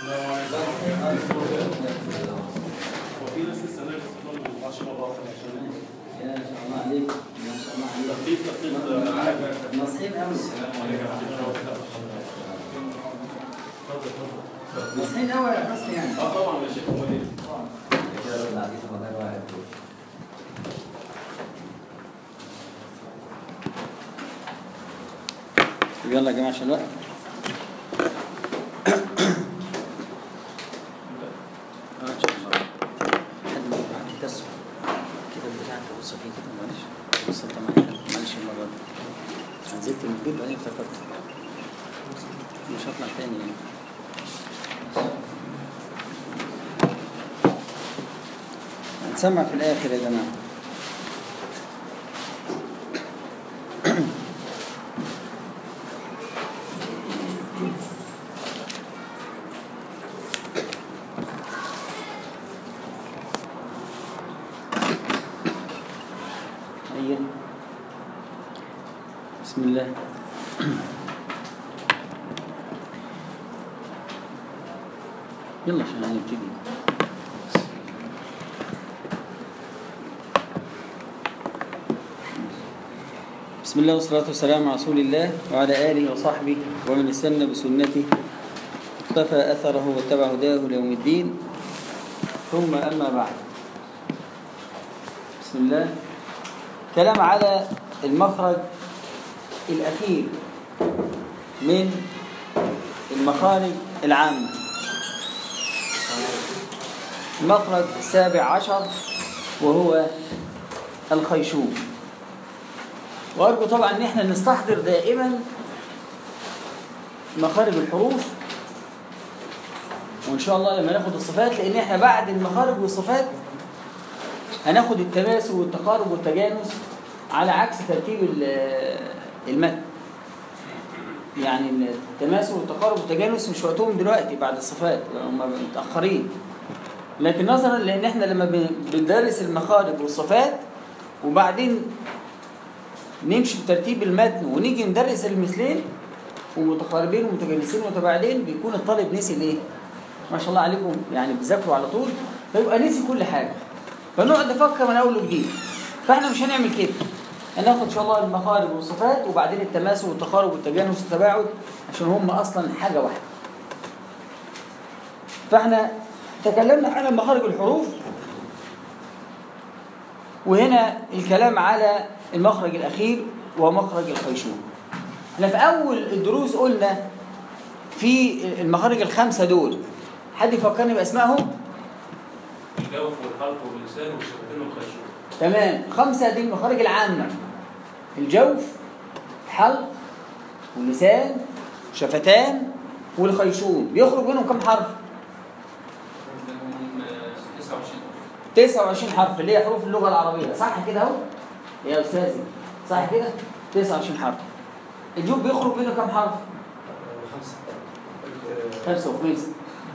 وفي ناس لسه نايمه بتطلع ما بتطلعش مره واحده عشان يا ما شاء الله عليك ما شاء الله عليك تخطيط تخطيط حاجه نصحين قوي نصحين قوي يا حسن يعني اه طبعا يا شيخ امال ايه؟ كده رد عليك مدار واحد يلا يا جماعه عشان الوقت آه، إن شاء الله. حد ما يبعت لي درس. كده بتاعك بص فيه كده معلش بص انت معايا معلش المره دي أنا نزلت من البيت بعدين افتكرت مش هطلع تاني يعني هنسمع في الاخر يا جماعه أيوة. بسم الله يلا عشان هنبتدي بسم الله والصلاة والسلام على رسول الله وعلى آله وصحبه ومن استنى بسنته اقتفى أثره واتبع هداه ليوم الدين ثم أما بعد بسم الله كلام على المخرج الأخير من المخارج العامة المخرج السابع عشر وهو الخيشوم وأرجو طبعا أن احنا نستحضر دائما مخارج الحروف وإن شاء الله لما ناخد الصفات لأن احنا بعد المخارج والصفات هناخد التماثل والتقارب والتجانس على عكس ترتيب ال- المتن يعني التماثل والتقارب والتجانس مش وقتهم دلوقتي بعد الصفات هم متأخرين لكن نظرا لان احنا لما بن- بندرس المخارج والصفات وبعدين نمشي بترتيب المتن ونيجي ندرس المثلين ومتقاربين ومتجانسين ومتباعدين بيكون الطالب نسي الايه؟ ما شاء الله عليكم يعني بتذاكروا على طول فيبقى نسي كل حاجه فنقعد نفكر من اول وجديد فاحنا مش هنعمل كده هناخد ان شاء الله المخارج والصفات وبعدين التماثل والتقارب والتجانس والتباعد عشان هم اصلا حاجه واحده فاحنا تكلمنا على مخارج الحروف وهنا الكلام على المخرج الأخير ومخرج الخيشوم احنا في أول الدروس قلنا في المخارج الخمسة دول حد يفكرني بأسمائهم؟ الجوف والحلق واللسان والشفتين والخيشوم تمام خمسة دي المخارج العامة الجوف الحلق واللسان شفتان والخيشوم بيخرج منهم كم حرف؟ 29 حرف اللي هي حروف اللغة العربية صح كده اهو يا أستاذي صح كده 29 حرف الجوف بيخرج منه كم حرف؟ خمسة خمسة وخمسة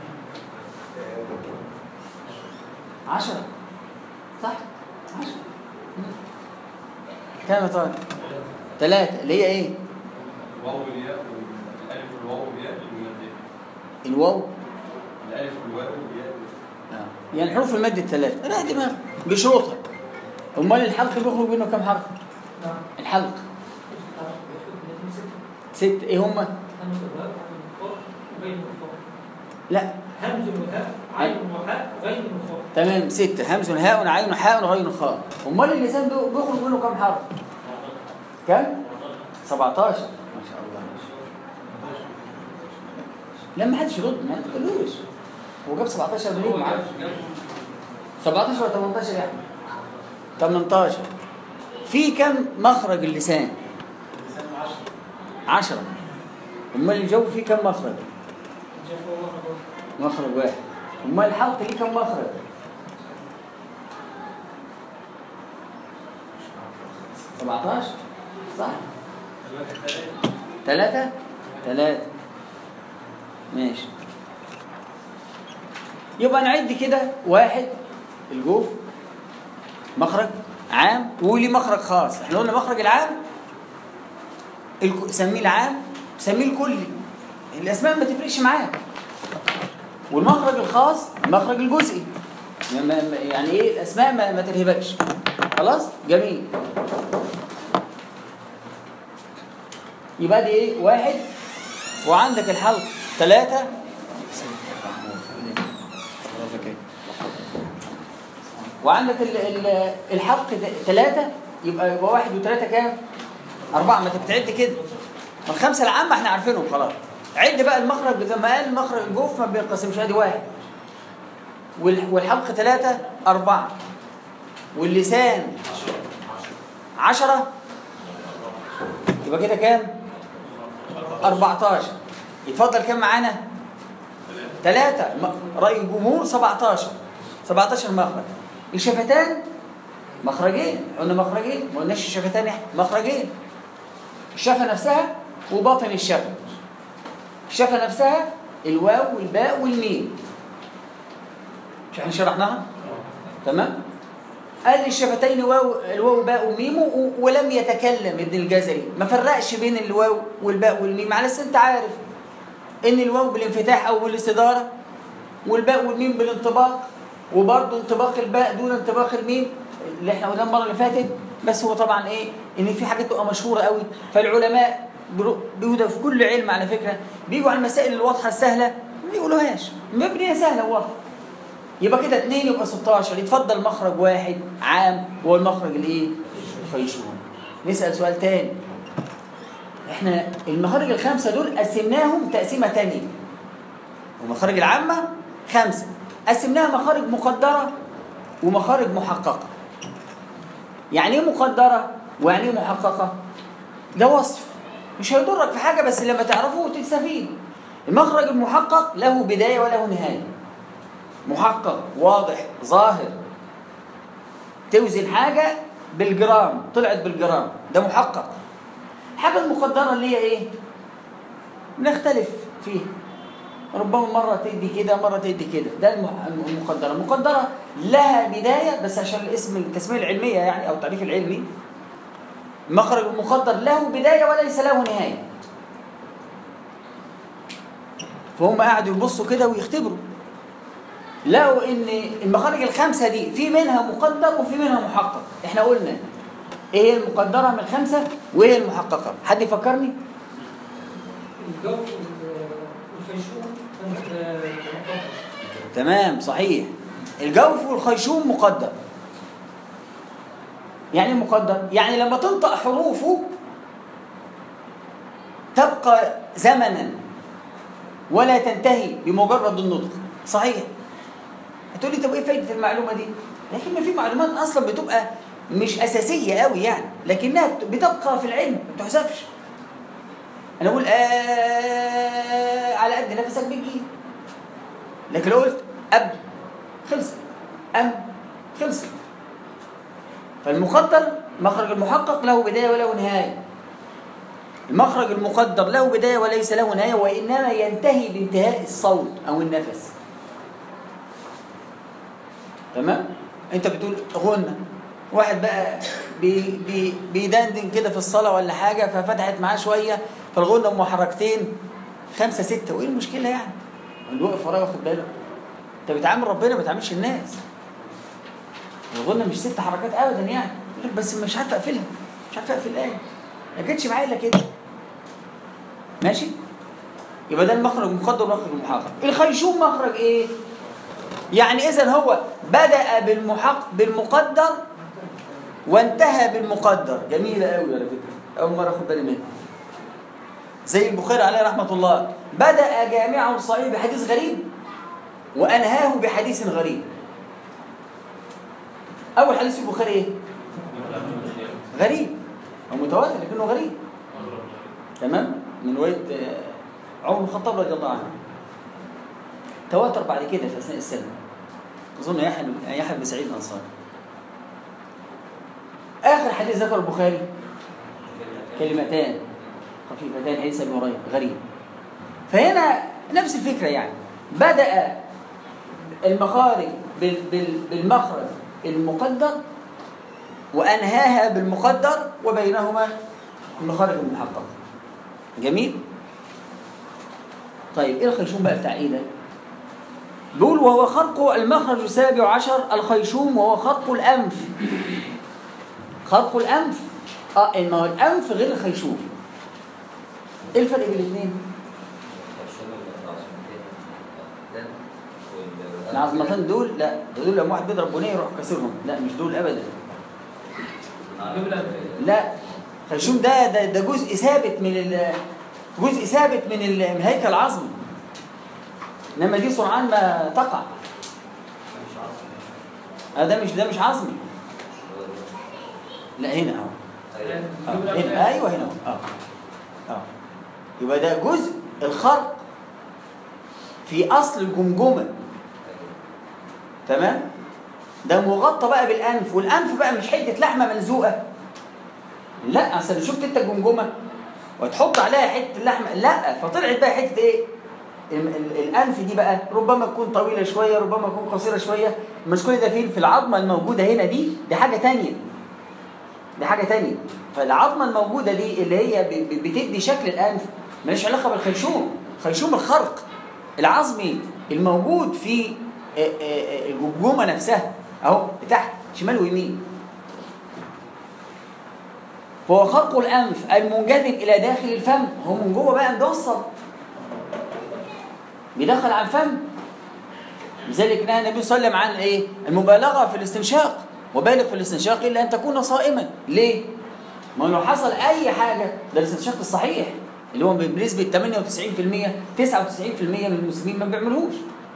عشرة صح عشرة كام يا طارق؟ ثلاثة اللي هي ايه؟ الواو والياء والالف والواو والياء المادية الواو الالف والواو والياء آه. يعني حروف المد الثلاثة لا دماغ بشروطها امال الحلق بيخرج منه كم حرف؟ الحلق ست ايه هم؟ لا همز وهاء عين وهاء غين وخاء تمام ستة همز هاء عين حاء غين خاء امال اللسان بي- بيخرج منه كم حرف؟ كم؟ 17 ما شاء الله لا ما حدش يرد ما تقولوش هو جاب 17 منين معاه 17 ولا 18 يا احمد 18 في كم مخرج اللسان 10 امال الجو فيه كم مخرج مخرج واحد امال الحلق ليه كم مخرج 17 صح ثلاثة ثلاثة ماشي يبقى نعد كده واحد الجوف مخرج عام وليه مخرج خاص احنا قلنا مخرج العام الك- سميه العام سميه الكلي الاسماء ما تفرقش معاه والمخرج الخاص المخرج الجزئي ما- ما- ما- يعني ايه الاسماء ما, ما ترهبكش خلاص جميل يبقى دي ايه واحد وعندك الحلق ثلاثة وعندك ال- ال- الحلق ثلاثة يبقى يبقى واحد وثلاثة كام؟ أربعة ما أنت بتعد كده ما الخمسة العامة احنا عارفينهم خلاص عد بقى المخرج زي ما قال المخرج الجوف ما بينقسمش ادي واحد وال- والحلق ثلاثة أربعة واللسان عشرة يبقى كده كام؟ 14 يتفضل كام معانا؟ ثلاثة م- رأي الجمهور 17 17 مخرج الشفتان مخرجين قلنا مخرجين ما قلناش الشفتان احنا مخرجين الشفة نفسها وباطن الشفة الشفة نفسها الواو والباء والميم مش احنا شرحناها؟ تمام؟ قال لي الشفتين واو الواو باء وميم و- ولم يتكلم ابن الجزري ما فرقش بين الواو والباء والميم على اساس انت عارف ان الواو بالانفتاح او بالاستداره والباء والميم بالانطباق وبرضه انطباق الباء دون انطباق الميم اللي احنا قلناه المره اللي فاتت بس هو طبعا ايه ان في حاجات تبقى مشهوره قوي فالعلماء برو- بيقولوا في كل علم على فكره بيجوا على المسائل الواضحه السهله ما بيقولوهاش مبنيه سهله وواضحه يبقى كده اتنين يبقى 16 يتفضل مخرج واحد عام وهو المخرج الايه؟ الخيشوم نسأل سؤال تاني احنا المخارج الخمسة دول قسمناهم تقسيمة تانية المخارج العامة خمسة قسمناها مخارج مقدرة ومخارج محققة يعني ايه مقدرة ويعني ايه محققة ده وصف مش هيضرك في حاجة بس لما تعرفه تستفيد المخرج المحقق له بداية وله نهاية محقق واضح ظاهر توزن حاجة بالجرام طلعت بالجرام ده محقق الحاجة المقدرة اللي هي ايه نختلف فيها ربما مرة تدي كده مرة تدي كده ده المح- المقدرة المقدرة لها بداية بس عشان الاسم التسمية العلمية يعني أو التعريف العلمي المخرج المقدر له بداية وليس له نهاية فهم قعدوا يبصوا كده ويختبروا لقوا ان المخارج الخمسه دي في منها مقدر وفي منها محقق احنا قلنا ايه هي المقدره من الخمسه وايه هي المحققه حد يفكرني الجو والخيشوم كانت آه، مقدر. تمام صحيح الجوف والخيشوم مقدر يعني ايه مقدر يعني لما تنطق حروفه تبقى زمنا ولا تنتهي بمجرد النطق صحيح هتقولي طب ايه فايده المعلومه دي لكن ما في معلومات اصلا بتبقى مش اساسيه قوي يعني لكنها بتبقى في العلم ما بتحذفش انا اقول آه على قد نفسك بتجيب لكن لو قلت اب خلصت ام خلصت فالمقدر مخرج المحقق له بدايه وله نهايه المخرج المقدر له بدايه وليس له نهايه وانما ينتهي بانتهاء الصوت او النفس تمام انت بتقول غنى واحد بقى بي بي بيدندن كده في الصلاه ولا حاجه ففتحت معاه شويه فالغنى ام حركتين خمسه سته وايه المشكله يعني؟ اللي واقف ورايا واخد باله انت بتعامل ربنا ما بتعاملش الناس الغنى مش ست حركات ابدا يعني يقول لك بس مش عارف اقفلها مش عارف اقفل الايه ما كانتش معايا الا كده ماشي يبقى ده المخرج المقدر والمخرج المحقق الخيشوم مخرج ايه يعني اذا هو بدا بالمحق بالمقدر وانتهى بالمقدر جميله قوي على فكره اول مره اخد بالي منها زي البخاري عليه رحمه الله بدا جامعه الصحيح بحديث غريب وانهاه بحديث غريب اول حديث في البخاري ايه غريب او متواتر لكنه غريب تمام من روايه آه، عمر بن الخطاب رضي الله عنه تواتر بعد كده في اثناء السنه اظن يحيى بن- يحيى بن سعيد الانصاري اخر حديث ذكر البخاري كلمتان خفيفتان حديث ابي هريره غريب فهنا نفس الفكره يعني بدا المخارج بال- بال- بالمخرج المقدر وانهاها بالمقدر وبينهما المخارج المحققه جميل طيب ايه الخيشوم بقى بتاع ايه ده بيقول وهو خرق المخرج السابع عشر الخيشوم وهو خرق الأنف خرق الأنف اه ما هو الأنف غير الخيشوم ايه الفرق بين الاثنين؟ العظمتين دول لا ده دول لما واحد بيضرب بنيه يروح كسرهم لا مش دول ابدا لا خيشوم ده ده, ده جزء ثابت من ال جزء ثابت من ال- من الهيكل العظمي انما دي سرعان ما تقع آه ده مش ده مش عظمي لا هنا اهو آه، هنا ايوه هنا اهو اه اه يبقى ده جزء الخرق في اصل الجمجمه تمام ده مغطى بقى بالانف والانف بقى مش حته لحمه ملزوقه لا اصل شفت انت الجمجمه وتحط عليها حته لحمه لا فطلعت بقى حته ايه ال- ال- الانف دي بقى ربما تكون طويله شويه ربما تكون قصيره شويه مش كل ده فين في العظمه الموجوده هنا دي دي حاجه تانية دي حاجه تانية فالعظمه الموجوده دي اللي هي ب- ب- بتدي شكل الانف مالهاش علاقه بالخيشوم خيشوم الخرق العظمي الموجود في آه، آه، آه، الجمجمه نفسها اهو تحت شمال ويمين هو خرق الانف المنجذب الى داخل الفم هو من جوه بقى مدوصل بيدخل على الفم لذلك نهى النبي صلى الله عليه وسلم عن ايه المبالغه في الاستنشاق وبالغ في الاستنشاق الا ان تكون صائما ليه ما لو حصل اي حاجه ده الاستنشاق الصحيح اللي هو بنسبه 98% 99% من المسلمين ما بيعملوش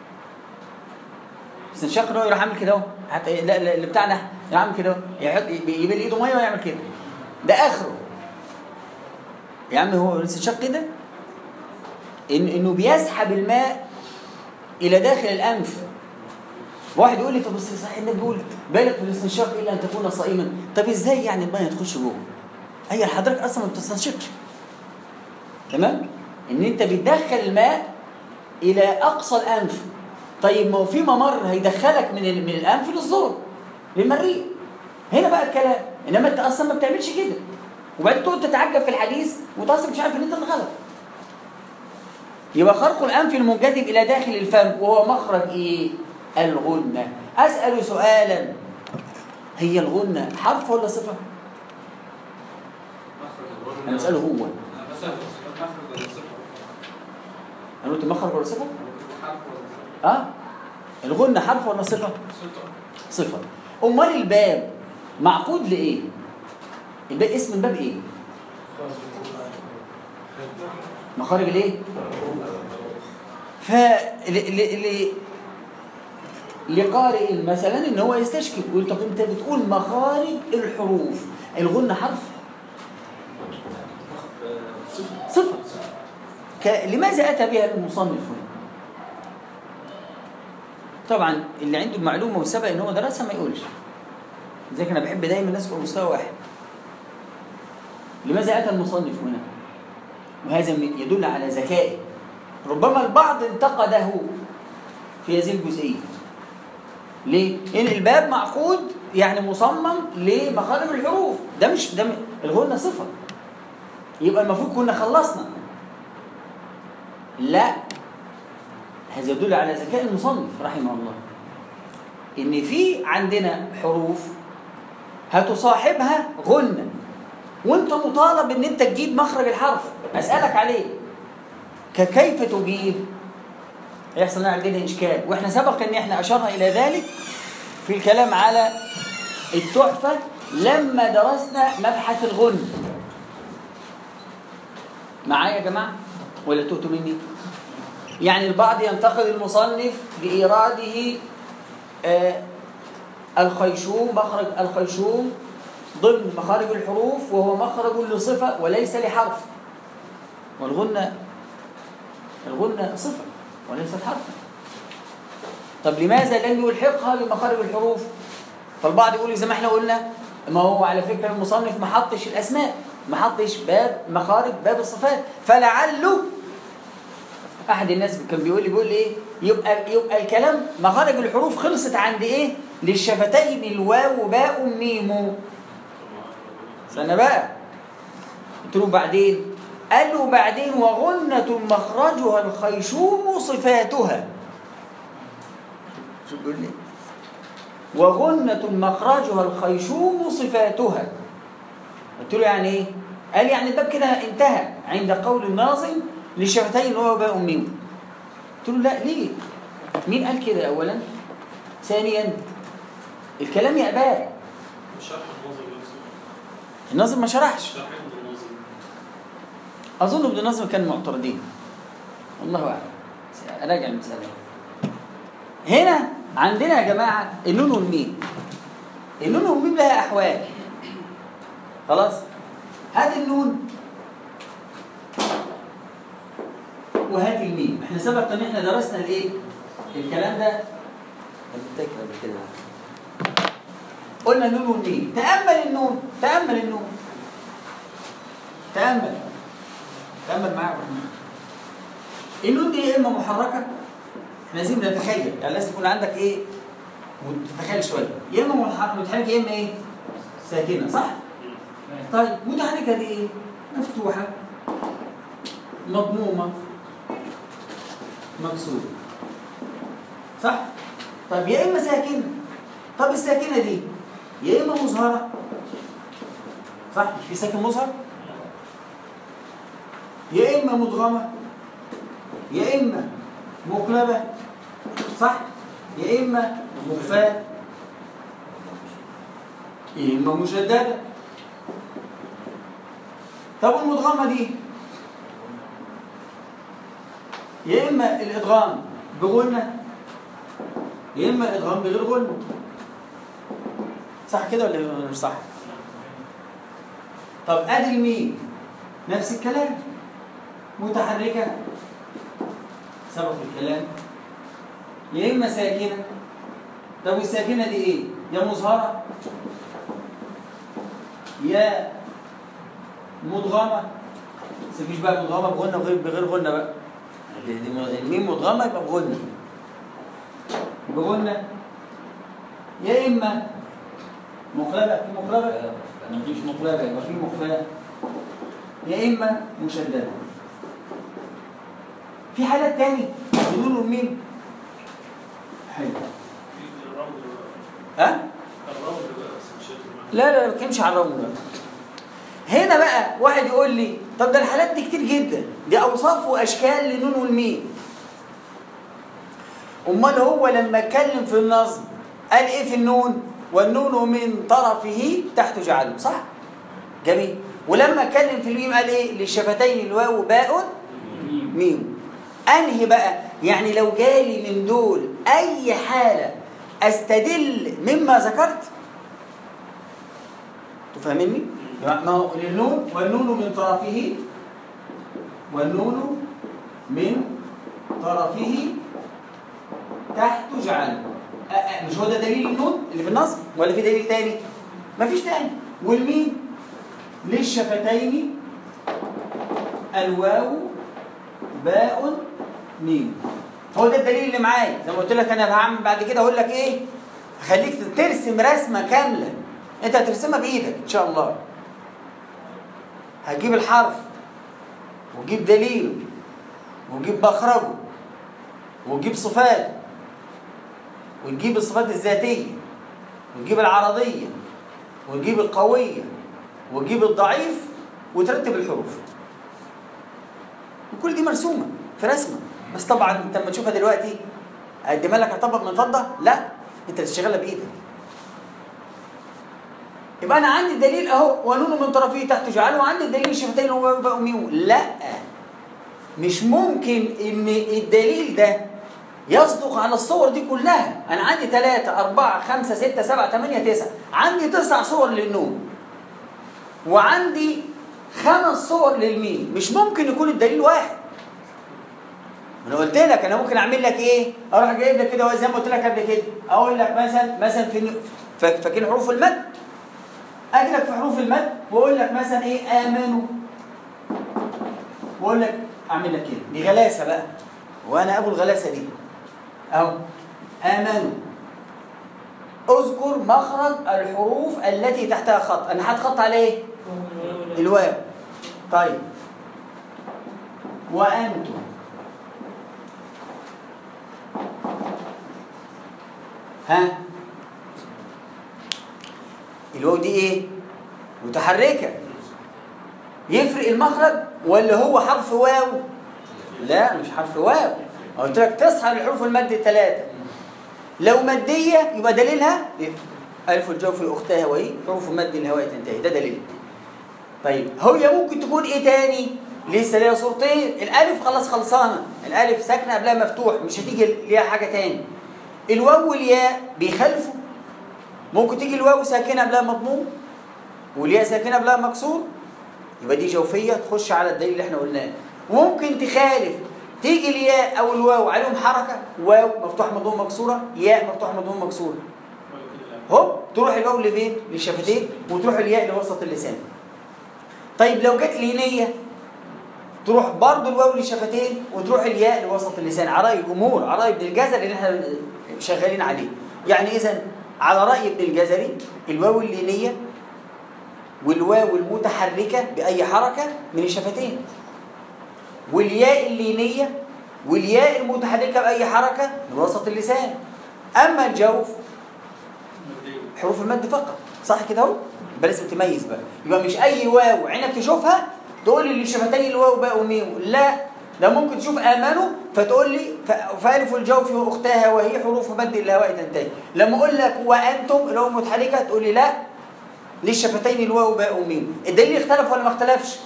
استنشاق ان هو يروح عامل كده اهو حتى لا لا اللي بتاعنا يعمل كده اهو يحط يبل ايده ميه ويعمل كده ده اخره يا عم هو الاستنشاق كده إن انه بيسحب الماء الى داخل الانف واحد يقول لي طب بس صحيح النبي بيقول بالغ في الاستنشاق الا ان تكون صائما طب ازاي يعني الماء تخش جوه هي حضرتك اصلا ما بتستنشقش تمام ان انت بتدخل الماء الى اقصى الانف طيب ما هو في ممر هيدخلك من ال- من الانف للزور للمريء هنا بقى الكلام انما انت اصلا ما بتعملش كده وبعدين تقعد تتعجب في الحديث وانت اصلا مش عارف ان انت اللي غلط يبقى خرق الانف المنجذب الى داخل الفم وهو مخرج ايه الغنه اسال سؤالا هي الغنه حرف ولا صفه انا اساله هو انا قلت مخرج ولا صفه اه الغنه حرف ولا صفه صفه امال الباب معقود لايه الباب اسم الباب ايه مخارج الايه ف ل... ل... ل... لقارئ مثلا ان هو يستشكل يقول طب انت بتقول مخارج الحروف الغنة حرف صفة ك... لماذا اتى بها المصنف هنا طبعا اللي عنده المعلومه والسبق ان هو درسها ما يقولش لذلك انا بحب دايما الناس تبقى مستوى واحد لماذا اتى المصنف هنا وهذا من- يدل على ذكائه ربما البعض انتقده في هذه الجزئيه ليه؟ لان الباب معقود يعني مصمم لمخارج الحروف ده مش ده م- الغنة صفه يبقى المفروض كنا خلصنا لا هذا يدل على ذكاء المصنف رحمه الله ان في عندنا حروف هتصاحبها غنة وانت مطالب ان انت تجيب مخرج الحرف اسالك عليه ك- كيف تجيب يحصل لنا عندنا اشكال واحنا سبق ان احنا اشرنا الى ذلك في الكلام على التحفه لما درسنا مبحث الغن معايا يا جماعه ولا تؤتوا مني يعني البعض ينتقد المصنف لايراده آه الخيشوم مخرج الخيشوم ضمن مخارج الحروف وهو مخرج لصفة وليس لحرف والغنة الغنة صفة وليست حرفا طب لماذا لم يلحقها بمخارج الحروف فالبعض يقول زي ما احنا قلنا ما هو على فكرة المصنف ما حطش الأسماء ما حطش باب مخارج باب الصفات فلعله احد الناس كان بيقول لي بيقول لي ايه يبقى يبقى الكلام مخارج الحروف خلصت عند ايه للشفتين الواو باء ميم استنى بقى قلت له بعدين قال له بعدين وغنة مخرجها الخيشوم صفاتها شو بيقول لي وغنة مخرجها الخيشوم صفاتها قلت له يعني ايه قال يعني الباب كده انتهى عند قول الناظم للشفتين وهو باء ميم قلت له لا ليه مين قال كده اولا ثانيا الكلام يا اباء شرح النظر يقصد الناظم ما شرحش شرح النظر اظن ابن الناظم كان معترضين الله اعلم اراجع المساله هنا عندنا يا جماعه النون والميم النون والميم لها احوال خلاص هات النون وهات الميم احنا سبق ان احنا درسنا الايه الكلام ده بفتكر قبل كده قلنا النون والميم تامل النون تامل النون تامل تامل معايا يا رحمن. النون دي يا اما محركه احنا لازم نتخيل يعني لازم يكون عندك ايه وتتخيل شويه يا اما متح- متحركه يا اما ايه ساكنه صح طيب متحركه دي ايه مفتوحه مضمومه مكسوره صح طيب يا اما ساكنه طب الساكنه دي يا اما مظهره صح مش في ساكن مظهر يا اما مدغمه يا اما مقلبه صح يا اما مخفاه يا اما مشدده طب المدغمه دي يا اما الادغام بغنه يا اما الادغام بغير غنه صح كده ولا مش صح طب ادي الميم نفس الكلام متحركه سبق الكلام يا اما ساكنه طب والساكنه دي ايه يا مظهره يا مدغمه بس مفيش بقى مدغمه بغنه وغير بغير غنه بقى دي- دي م- الميم مدغمه يبقى بغنه بغنه يا اما مقلبه في مقلبه مفيش مقلبه يبقى في مخفاه يا اما مشدده في حالات تاني بدون الميم حلو في الرمل ها الرمل بقى بس مش هيطلع لا لا ما بتكلمش عن الرمل بقى هنا بقى واحد يقول لي طب ده الحالات دي كتير جدا دي اوصاف واشكال لنون والميم امال هو لما اتكلم في النظم قال ايه في النون والنون من طرفه تحت جعله صح جميل ولما اتكلم في الميم قال ايه للشفتين الواو باء ميم انهي بقى يعني لو جالي من دول اي حاله استدل مما ذكرت تفهمني ما هو للنون والنون من طرفه والنون من طرفه تحت جعله أ- أ- مش هو ده دليل النون اللي في النصب ولا في دليل تاني مفيش تاني والميم للشفتين الواو باء ميم هو ده الدليل اللي معايا زي ما قلت لك انا هعمل بعد كده اقول لك ايه هخليك ترسم رسمه كامله انت هترسمها بايدك ان شاء الله هتجيب الحرف وتجيب دليله وتجيب مخرجه وتجيب صفاته وتجيب الصفات الذاتيه وتجيب العرضيه وتجيب القويه وتجيب الضعيف وترتب الحروف وكل دي مرسومه في رسمه بس طبعا انت لما تشوفها دلوقتي اقدمها لك هطبق من فضه لا انت تشتغلها بايدك يبقى انا عندي الدليل اهو ونون من طرفه تحت جعله وعندي الدليل الشفتين هو بقى ميم لا مش ممكن ان الدليل ده يصدق على الصور دي كلها انا عندي ثلاثة أربعة خمسة ستة سبعة ثمانية تسعة عندي تسع صور للنون وعندي خمس صور للميم مش ممكن يكون الدليل واحد انا قلت لك انا ممكن اعمل لك ايه اروح جايب لك كده زي ما قلت لك قبل كده اقول لك مثلا مثلا في فا- فاكرين حروف المد اجي لك في حروف المد واقول لك مثلا ايه امنوا واقول لك اعمل لك كده دي غلاسه بقى وانا ابو الغلاسه دي اهو امنوا اذكر مخرج الحروف التي تحتها خط انا هتخط على ايه الواو طيب وانتم ها الواو دي ايه متحركه يفرق المخرج ولا هو حرف واو لا مش حرف واو قلت لك تصحى لحروف المد الثلاثه لو ماديه يبقى دليلها الف الجوف اختها وهي حروف المد الهواء تنتهي ده دليل طيب هي ممكن تكون ايه تاني لسه ليها صورتين الالف خلاص خلصانه الالف ساكنه قبلها مفتوح مش هتيجي ليها حاجه تاني الواو والياء بيخالفوا ممكن تيجي الواو ساكنه قبلها مضموم والياء ساكنه قبلها مكسور يبقى دي جوفيه تخش على الدليل اللي احنا قلناه ممكن تخالف تيجي الياء او الواو عليهم حركه واو مفتوح مضموم مكسوره ياء مفتوح مضموم مكسوره ولا كده لا. هوب تروح الواو لفين للشفتين وتروح الياء لوسط اللسان طيب لو جت لينيه تروح برضه الواو للشفتين وتروح الياء لوسط اللسان على راي الجمهور على راي ابن الجزري اللي احنا شغالين عليه يعني اذا على راي ابن الجزري الواو اللينيه والواو المتحركه باي حركه من الشفتين والياء اللينيه والياء المتحركه باي حركه من وسط اللسان اما الجوف مادية. حروف المد فقط صح كده اهو يبقى لازم تميز بقى يبقى مش اي واو عينك تشوفها تقول لي الشفتين الواو باء وميم لا ده ممكن تشوف امنوا فتقول لي ف- فالف الجوف واختها وهي حروف مد الهواء تنتهي لما اقول لك وانتم الواو متحركه تقول لي لا للشفتين الواو باء وميم الدليل اختلف ولا ما اختلفش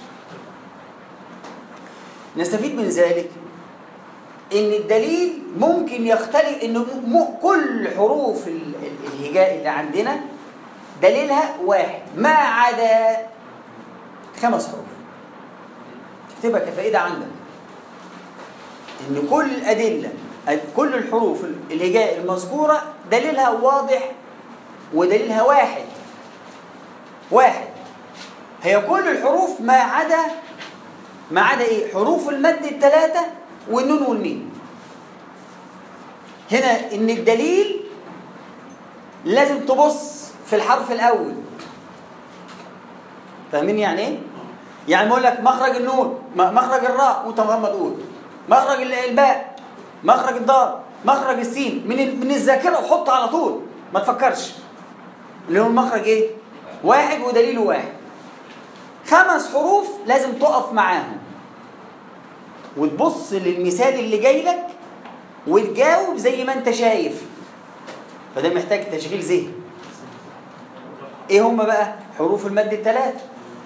نستفيد من ذلك ان الدليل ممكن يختلف ان م- م- كل حروف ال- ال- الهجاء اللي عندنا دليلها واحد ما عدا خمس حروف تكتبها كفائدة عندك ان كل الادله كل الحروف الهجاء المذكوره دليلها واضح ودليلها واحد واحد هي كل الحروف ما عدا ما عدا ايه حروف المد الثلاثه والنون والميم هنا ان الدليل لازم تبص في الحرف الاول فاهمين يعني ايه يعني بقول لك مخرج النون م- مخرج الراء وانت مغمض قول مخرج ال- الباء مخرج الضاد مخرج السين من ال- من الذاكره وحط على طول ما تفكرش اللي هو المخرج ايه واحد ودليله واحد خمس حروف لازم تقف معاهم وتبص للمثال اللي جاي لك وتجاوب زي ما انت شايف فده محتاج تشغيل ذهن ايه هم بقى حروف المد الثلاثه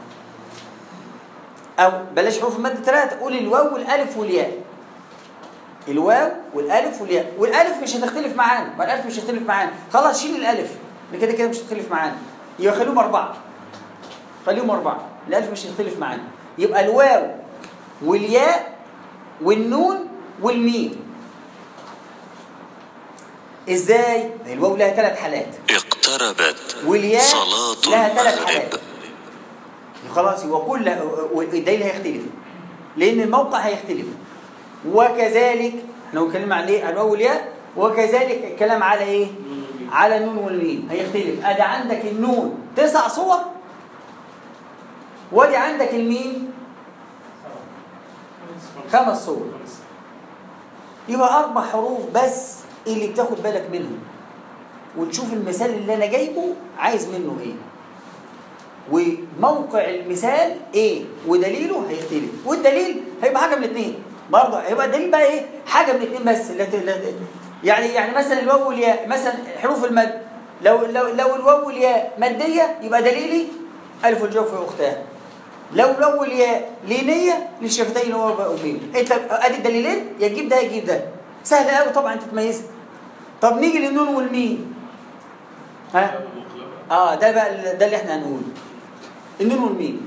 او بلاش حروف المد الثلاثه قول الواو والالف والياء الواو والالف والياء والالف مش هتختلف معانا ما الالف مش هتختلف معانا خلاص شيل الالف اللي كده كده مش هتختلف معانا يبقى خليهم اربعه خليهم اربعه الالف مش هتختلف معانا يبقى الواو والياء والنون والميم ازاي الواو لها ثلاث حالات اقتربت والياء صلاة لها ثلاث حالات المغرب خلاص يبقى كل الدليل هيختلف لان الموقع هيختلف وكذلك احنا بنتكلم عن ايه عن الواو والياء وكذلك الكلام على ايه نون وميم. على النون والميم هيختلف ادي عندك النون تسع صور وادي عندك الميم خمس صور خمس. يبقى اربع حروف بس اللي بتاخد بالك منهم وتشوف المثال اللي انا جايبه عايز منه ايه وموقع المثال ايه ودليله هيختلف والدليل هيبقى حاجه من الاثنين برضه هيبقى الدليل بقى ايه حاجه من الاثنين بس لا ت- لا ت- يعني يعني مثلا الواو والياء مثلا حروف المد لو لو لو الواو والياء ماديه يبقى دليلي الف الجوف واختها لو الواو والياء لينيه للشفتين هو بقى وميم انت ادي الدليلين يا تجيب ده يا تجيب ده سهل قوي طبعا تتميزها طب نيجي للنون والميم ها مقلبة. اه ده بقى ده اللي احنا هنقوله النون والميم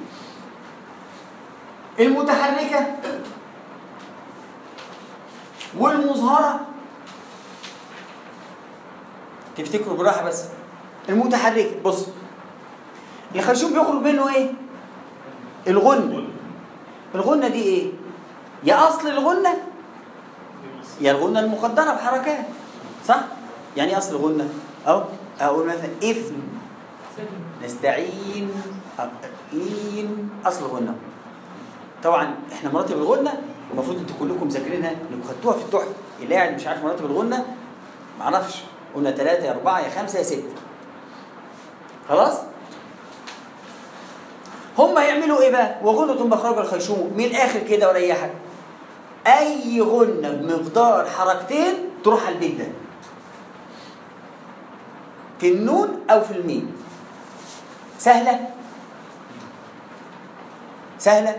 المتحركة والمظهرة تفتكروا براحة بس المتحركة بص الخرشوم بيخرج منه ايه؟ الغنة الغنة دي ايه؟ يا أصل الغنة يا الغنة المقدرة بحركات صح؟ يعني إيه أصل الغنة؟ أهو أقول مثلا إثم نستعين إين أصل الغنة طبعا احنا مراتب الغنة المفروض انتوا كلكم ذاكرينها انكم خدتوها في التحفة اللي قاعد مش عارف مراتب الغنة معرفش قلنا ثلاثة يا أربعة يا خمسة يا ستة خلاص هم هيعملوا ايه بقى وغنة مخرج الخيشوم من الاخر كده وريحك اي غنة بمقدار حركتين تروح على البيت ده في النون او في الميم سهلة سهلة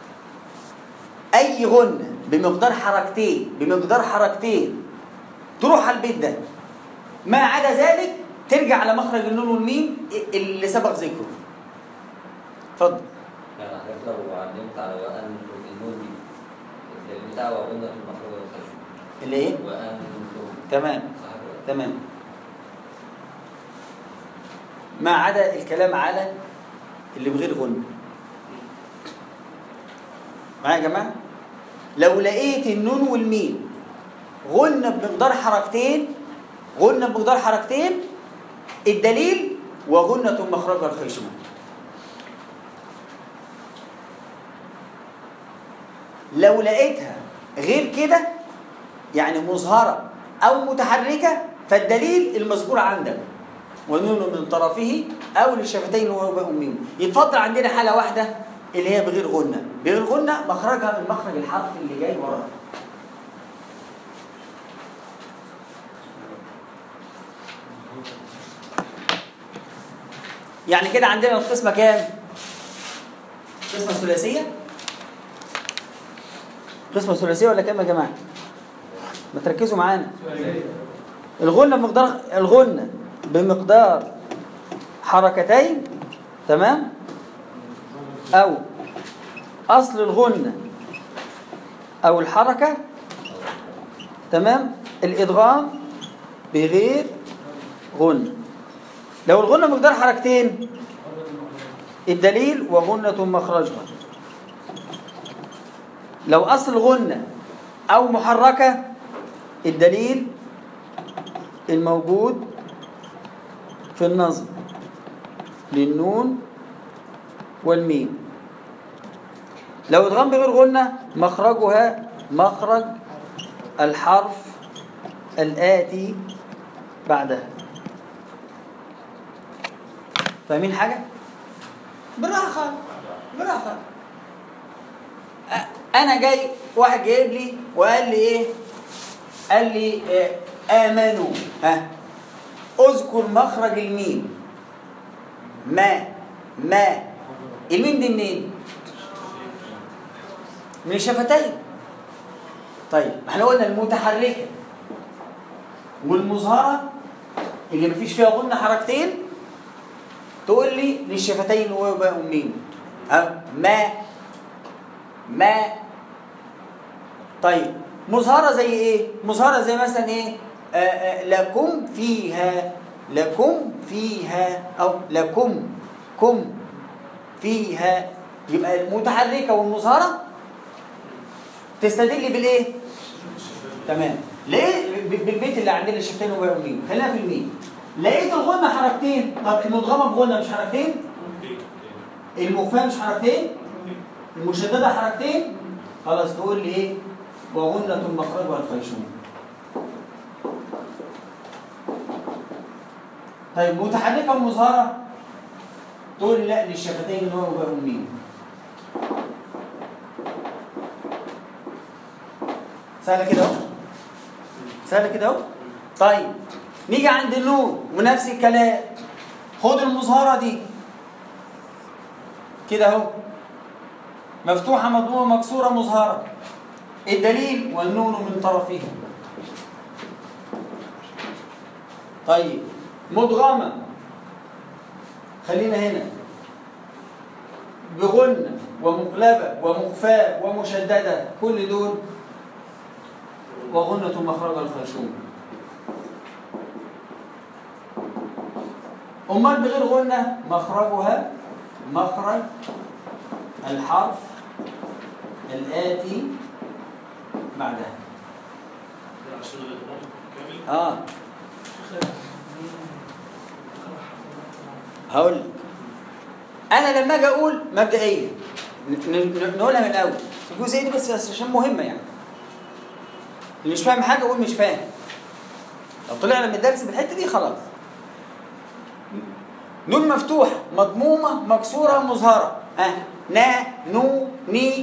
اي غنة بمقدار حركتين بمقدار حركتين تروح على البيت ده ما عدا ذلك ترجع على مخرج النون والميم اللي سبق ذكره اتفضل يعني حضرتك لو علمت على وأن النون دي البتاع وقلنا في المخرج الخشب اللي ايه وأن تمام صح كده؟ تمام ما عدا الكلام على اللي بغير غنى معايا يا جماعه لو لقيت النون والميم غنى بمقدار حركتين غنى بمقدار حركتين الدليل وغنة مخرج الخيشوم لو لقيتها غير كده يعني مظهرة أو متحركة فالدليل المذكور عندك ونون من طرفه أو للشفتين وهو باء ميم يتفضل عندنا حالة واحدة اللي هي بغير غنة بغير غنة مخرجها من مخرج الحرف اللي جاي وراها يعني كده عندنا القسمة كام؟ قسمة ثلاثية؟ قسمة ثلاثية ولا كام يا جماعة؟ ما تركزوا معانا الغنة بمقدار الغنة بمقدار حركتين تمام؟ أو أصل الغنة أو الحركة تمام؟ الإدغام بغير غنة لو الغنة مقدار حركتين الدليل وغنة مخرجها لو أصل غنة أو محركة الدليل الموجود في النظم للنون والميم لو ادغام بغير غنة مخرجها مخرج الحرف الآتي بعدها فاهمين حاجة؟ بالراحة بالراحة أ- أنا جاي واحد جايب لي وقال لي إيه؟ قال لي إيه آمنوا ها اذكر مخرج الميم ما ما الميم دي منين؟ من الشفتين طيب احنا قلنا المتحركة والمظهرة اللي مفيش فيها غنة حركتين تقول لي للشفتين وهو باء ميم ها ما ما طيب مظهرة زي ايه؟ مظهرة زي مثلا ايه؟ آه آه لكم فيها لكم فيها او لكم كم فيها يبقى المتحركة والمظهرة تستدل بالايه؟ تمام ليه ب- بالبيت اللي عندنا الشفتين وباء ميم خلينا في الميم لقيت الغنة حركتين طب المدغمة بغنة مش حركتين المخفاة مش حركتين المشددة حركتين خلاص تقول لي ايه وغنة مخرجها الخيشوم طيب متحركة ومظهرة تقول لي لا للشفتين اللي هو باء ميم سهلة كده اهو سهلة كده اهو طيب نيجي عند النون ونفس الكلام خد المظهرة دي كده اهو مفتوحة مضمومة مكسورة مظهرة الدليل والنون من طرفها طيب مدغمة خلينا هنا بغنة ومقلبة ومخفاة ومشددة كل دول وغنة مخرج الخرشوم أمال بغير غنة مخرجها مخرج الحرف الآتي بعدها عشان الإضراب كامل آه هقول لك أنا لما أجي أقول مبدئيا ن- ن- نقولها من الأول الجزئية دي بس عشان مهمة يعني اللي مش فاهم حاجة أقول مش فاهم لو طلعنا من الدرس بالحته دي خلاص نون مفتوحه مضمومه مكسوره مظهره ها نا نو ني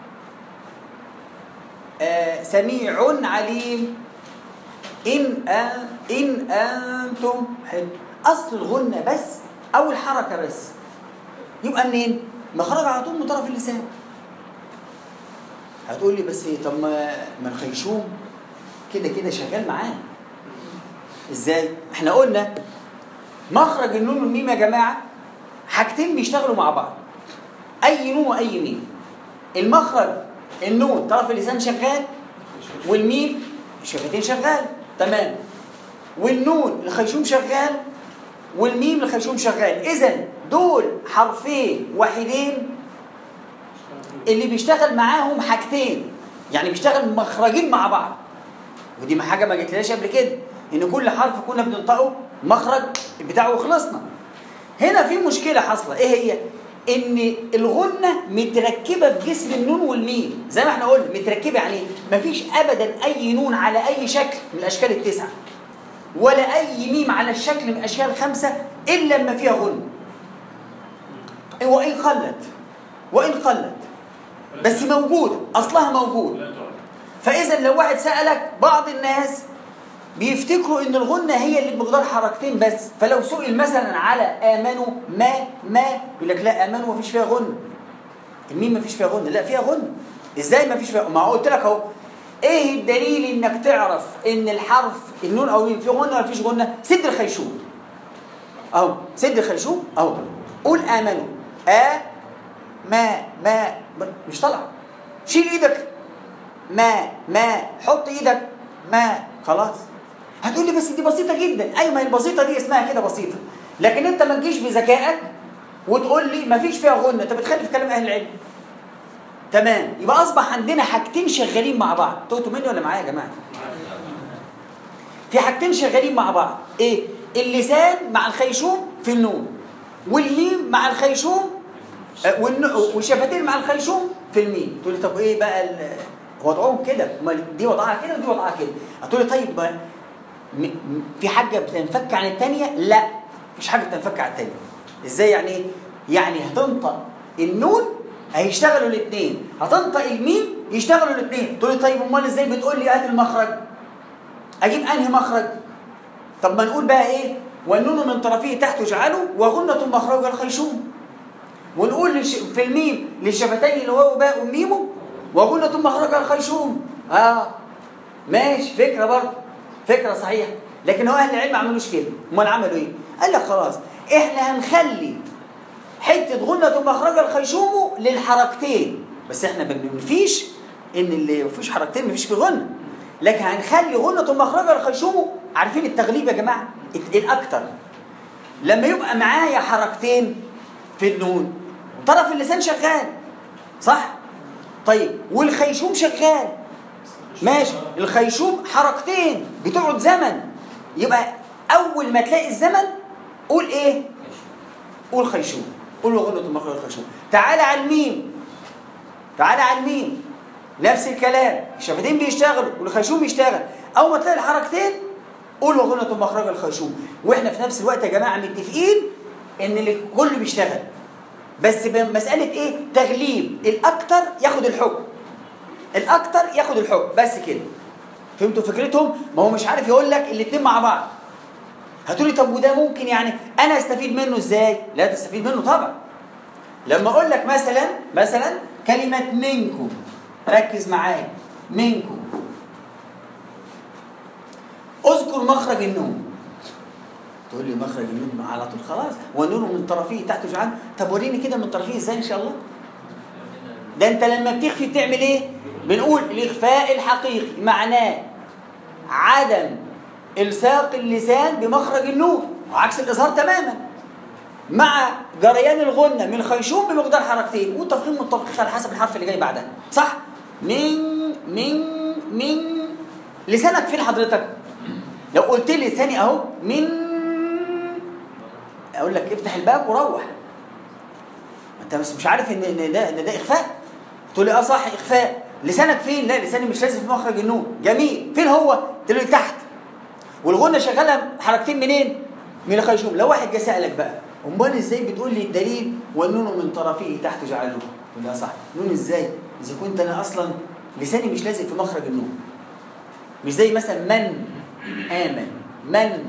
آه سميع عليم إن أن إن أنتم حلو أصل الغنة بس أو الحركة بس يبقى منين؟ مخرج على طول من طرف اللسان هتقول لي بس طب ما ما الخيشوم كده كده شغال معانا ازاي؟ احنا قلنا مخرج النون والميم يا جماعه حاجتين بيشتغلوا مع بعض اي نون واي ميم المخرج النون طرف اللسان شغال والميم الشفتين شغال تمام والنون الخيشوم شغال والميم الخيشوم شغال اذا دول حرفين وحيدين اللي بيشتغل معاهم حاجتين يعني بيشتغل مخرجين مع بعض ودي ما حاجه ما جتلناش قبل كده ان كل حرف كنا بننطقه مخرج بتاعه وخلصنا هنا في مشكله حاصله ايه هي ان الغنه متركبه في جسم النون والميم زي ما احنا قلنا متركبه يعني ايه مفيش ابدا اي نون على اي شكل من الاشكال التسعه ولا اي ميم على الشكل من الاشكال الخمسه الا لما فيها غنه وان قلت وان قلت بس موجوده اصلها موجود لا تعرف فاذا لو واحد سالك بعض الناس بيفتكروا ان الغنه هي اللي بمقدار حركتين بس فلو سئل مثلا على امنوا ما ما يقول لك لا امنوا ما فيش فيها غنه الميم ما فيش فيها غنه لا فيها غنه ازاي ما فيش فيها ما قلت لك اهو ايه الدليل انك تعرف ان الحرف النون او الميم فيه غنه ولا فيش غنه سد الخيشوم اهو سد الخيشوم اهو قول امنوا ا ما ما مش طالعه شيل ايدك ما ما حط ايدك ما خلاص هتقول لي بس دي بسيطه جدا ايوه ما هي البسيطه دي اسمها كده بسيطه لكن انت ما تجيش بذكائك وتقول لي ما فيش فيها غنه انت بتخالف كلام اهل العلم تمام يبقى اصبح عندنا حاجتين شغالين مع بعض توتوا مني ولا معايا يا جماعه في حاجتين شغالين مع بعض ايه اللسان مع الخيشوم في النون والميم مع الخيشوم آه، والن- والشفتين مع الخيشوم في الميم تقول لي طب ايه بقى ال- وضعهم كده امال دي وضعها كده ودي وضعها كده هتقول لي طيب ما- م- م- في حاجه بتنفك عن الثانيه لا مفيش حاجه بتنفك عن الثانيه ازاي يعني ايه يعني هتنطق النون هيشتغلوا الاثنين هتنطق الميم يشتغلوا الاثنين تقول لي طيب امال ازاي بتقول لي هات المخرج اجيب انهي مخرج طب ما نقول بقى ايه والنون من طرفيه تحت اجعله وغنة مخرج الخيشوم ونقول للش... في الميم للشفتين اللي هو باء وميمه وغنة مخرج الخيشوم اه ماشي فكره برضه فكره صحيحه لكن هو اهل العلم ما عملوش كده امال عملوا ايه قال لك خلاص احنا هنخلي حته غنة مخرج الخيشوم للحركتين بس احنا ما بنفيش ان اللي مفيش حركتين مفيش في غنة لكن هنخلي غنة مخرج الخيشوم عارفين التغليب يا جماعه الت- الاكتر لما يبقى معايا حركتين في النون طرف اللسان شغال صح طيب والخيشوم شغال ماشي الخيشوم حركتين بتقعد زمن يبقى اول ما تلاقي الزمن قول ايه قول خيشوم قول غنة مخرج الخيشوم تعالى على الميم تعالى على الميم نفس الكلام الشفتين بيشتغلوا والخيشوم بيشتغل اول ما تلاقي الحركتين قول وغنة مخرج الخيشوم واحنا في نفس الوقت يا جماعه متفقين ان الكل بيشتغل بس بمساله ايه تغليب الاكتر ياخد الحكم الاكتر ياخد الحكم بس كده فهمتوا فكرتهم ما هو مش عارف يقول لك الاثنين مع بعض هتقولي طب وده ممكن يعني انا استفيد منه ازاي لا تستفيد منه طبعا لما اقول لك مثلا مثلا كلمه منكم ركز معايا منكم اذكر مخرج النون تقول لي مخرج النون على طول خلاص والنون من طرفيه تحت جعان طب وريني كده من طرفيه ازاي ان شاء الله ده انت لما بتخفي بتعمل ايه بنقول الاخفاء الحقيقي معناه عدم الصاق اللسان بمخرج النون وعكس الاظهار تماما مع جريان الغنة من الخيشوم بمقدار حركتين والتفخيم والترقيق على حسب الحرف اللي جاي بعدها صح من من من لسانك فين حضرتك لو قلت لي لساني اهو من اقول لك افتح الباب وروح انت بس مش عارف ان ان ده ان ده اخفاء تقول لي اه صح اخفاء لسانك فين لا لساني مش لازم في مخرج النون جميل فين هو تقول لي تحت والغنه شغاله حركتين منين من الخيشوم لو واحد جه سالك بقى امال ازاي بتقول لي الدليل والنون من طرفه تحت جعله تقول لا صح نون ازاي اذا كنت انا اصلا لساني مش لازق في مخرج النون مش زي مثلا من امن من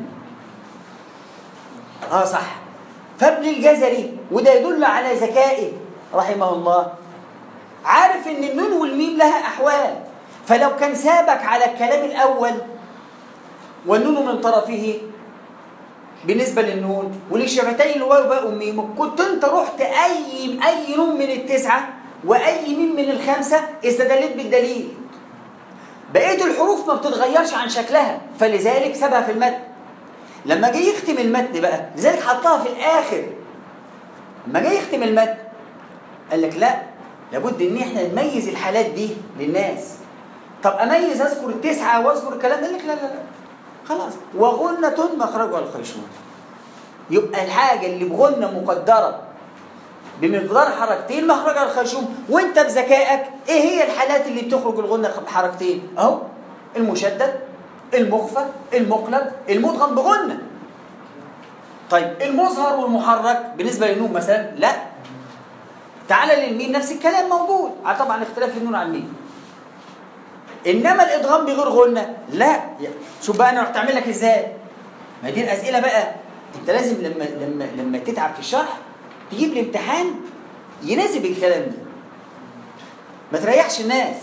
اه صح فابن الجزري وده يدل على ذكائه رحمه الله عارف ان النون والميم لها احوال فلو كان سابك على الكلام الاول والنون من طرفه بالنسبه للنون ولشفتي الواو باء وميم كنت انت رحت اي اي نون من التسعه واي ميم من الخمسه استدلت بالدليل بقيه الحروف ما بتتغيرش عن شكلها فلذلك سابها في المتن لما جه يختم المتن بقى لذلك حطها في الاخر لما جه يختم المتن قال لك لا لابد ان احنا نميز الحالات دي للناس طب اميز اذكر التسعه واذكر الكلام ده قال لك لا لا لا خلاص وغنة مخرجها الخيشوم يبقى الحاجة اللي بغنة مقدرة بمقدار حركتين مخرجها الخيشوم وانت بذكائك ايه هي الحالات اللي بتخرج الغنة بحركتين اهو المشدد المخفى المقلب المدغم بغنة طيب المظهر والمحرك بالنسبة للنون مثلا لا تعالى للمين نفس الكلام موجود آه طبعا اختلاف النون عن المين انما الادغام بغير غنه لا شوف بقى انا رحت اعمل لك ازاي ما دي الاسئله بقى انت لازم لما لما لما تتعب في الشرح تجيب لي امتحان يناسب الكلام ده ما تريحش الناس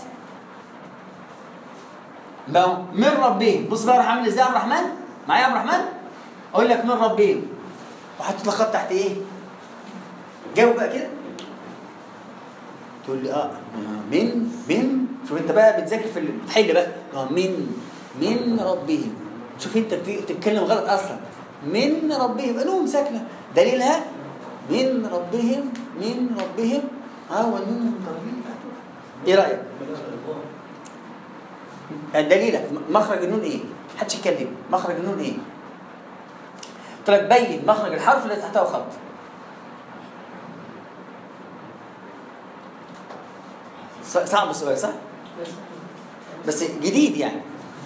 ما هو من ربهم بص بقى راح اعمل ازاي يا عبد الرحمن معايا يا عبد الرحمن اقول لك من ربهم وحطيت لك خط تحت ايه جاوب بقى كده تقول لي اه من من شوف انت بقى بتذاكر في ال- بتحل بقى اه من من ربهم شوف انت بت- بتتكلم غلط اصلا من ربهم نون ساكنه دليلها من ربهم من ربهم اه والنون من ربهم ايه رايك؟ دليلك مخرج النون ايه؟ محدش يتكلم مخرج النون ايه؟ قلت لك بين مخرج الحرف اللي تحته خط ص- صعب السؤال صح؟ بس جديد يعني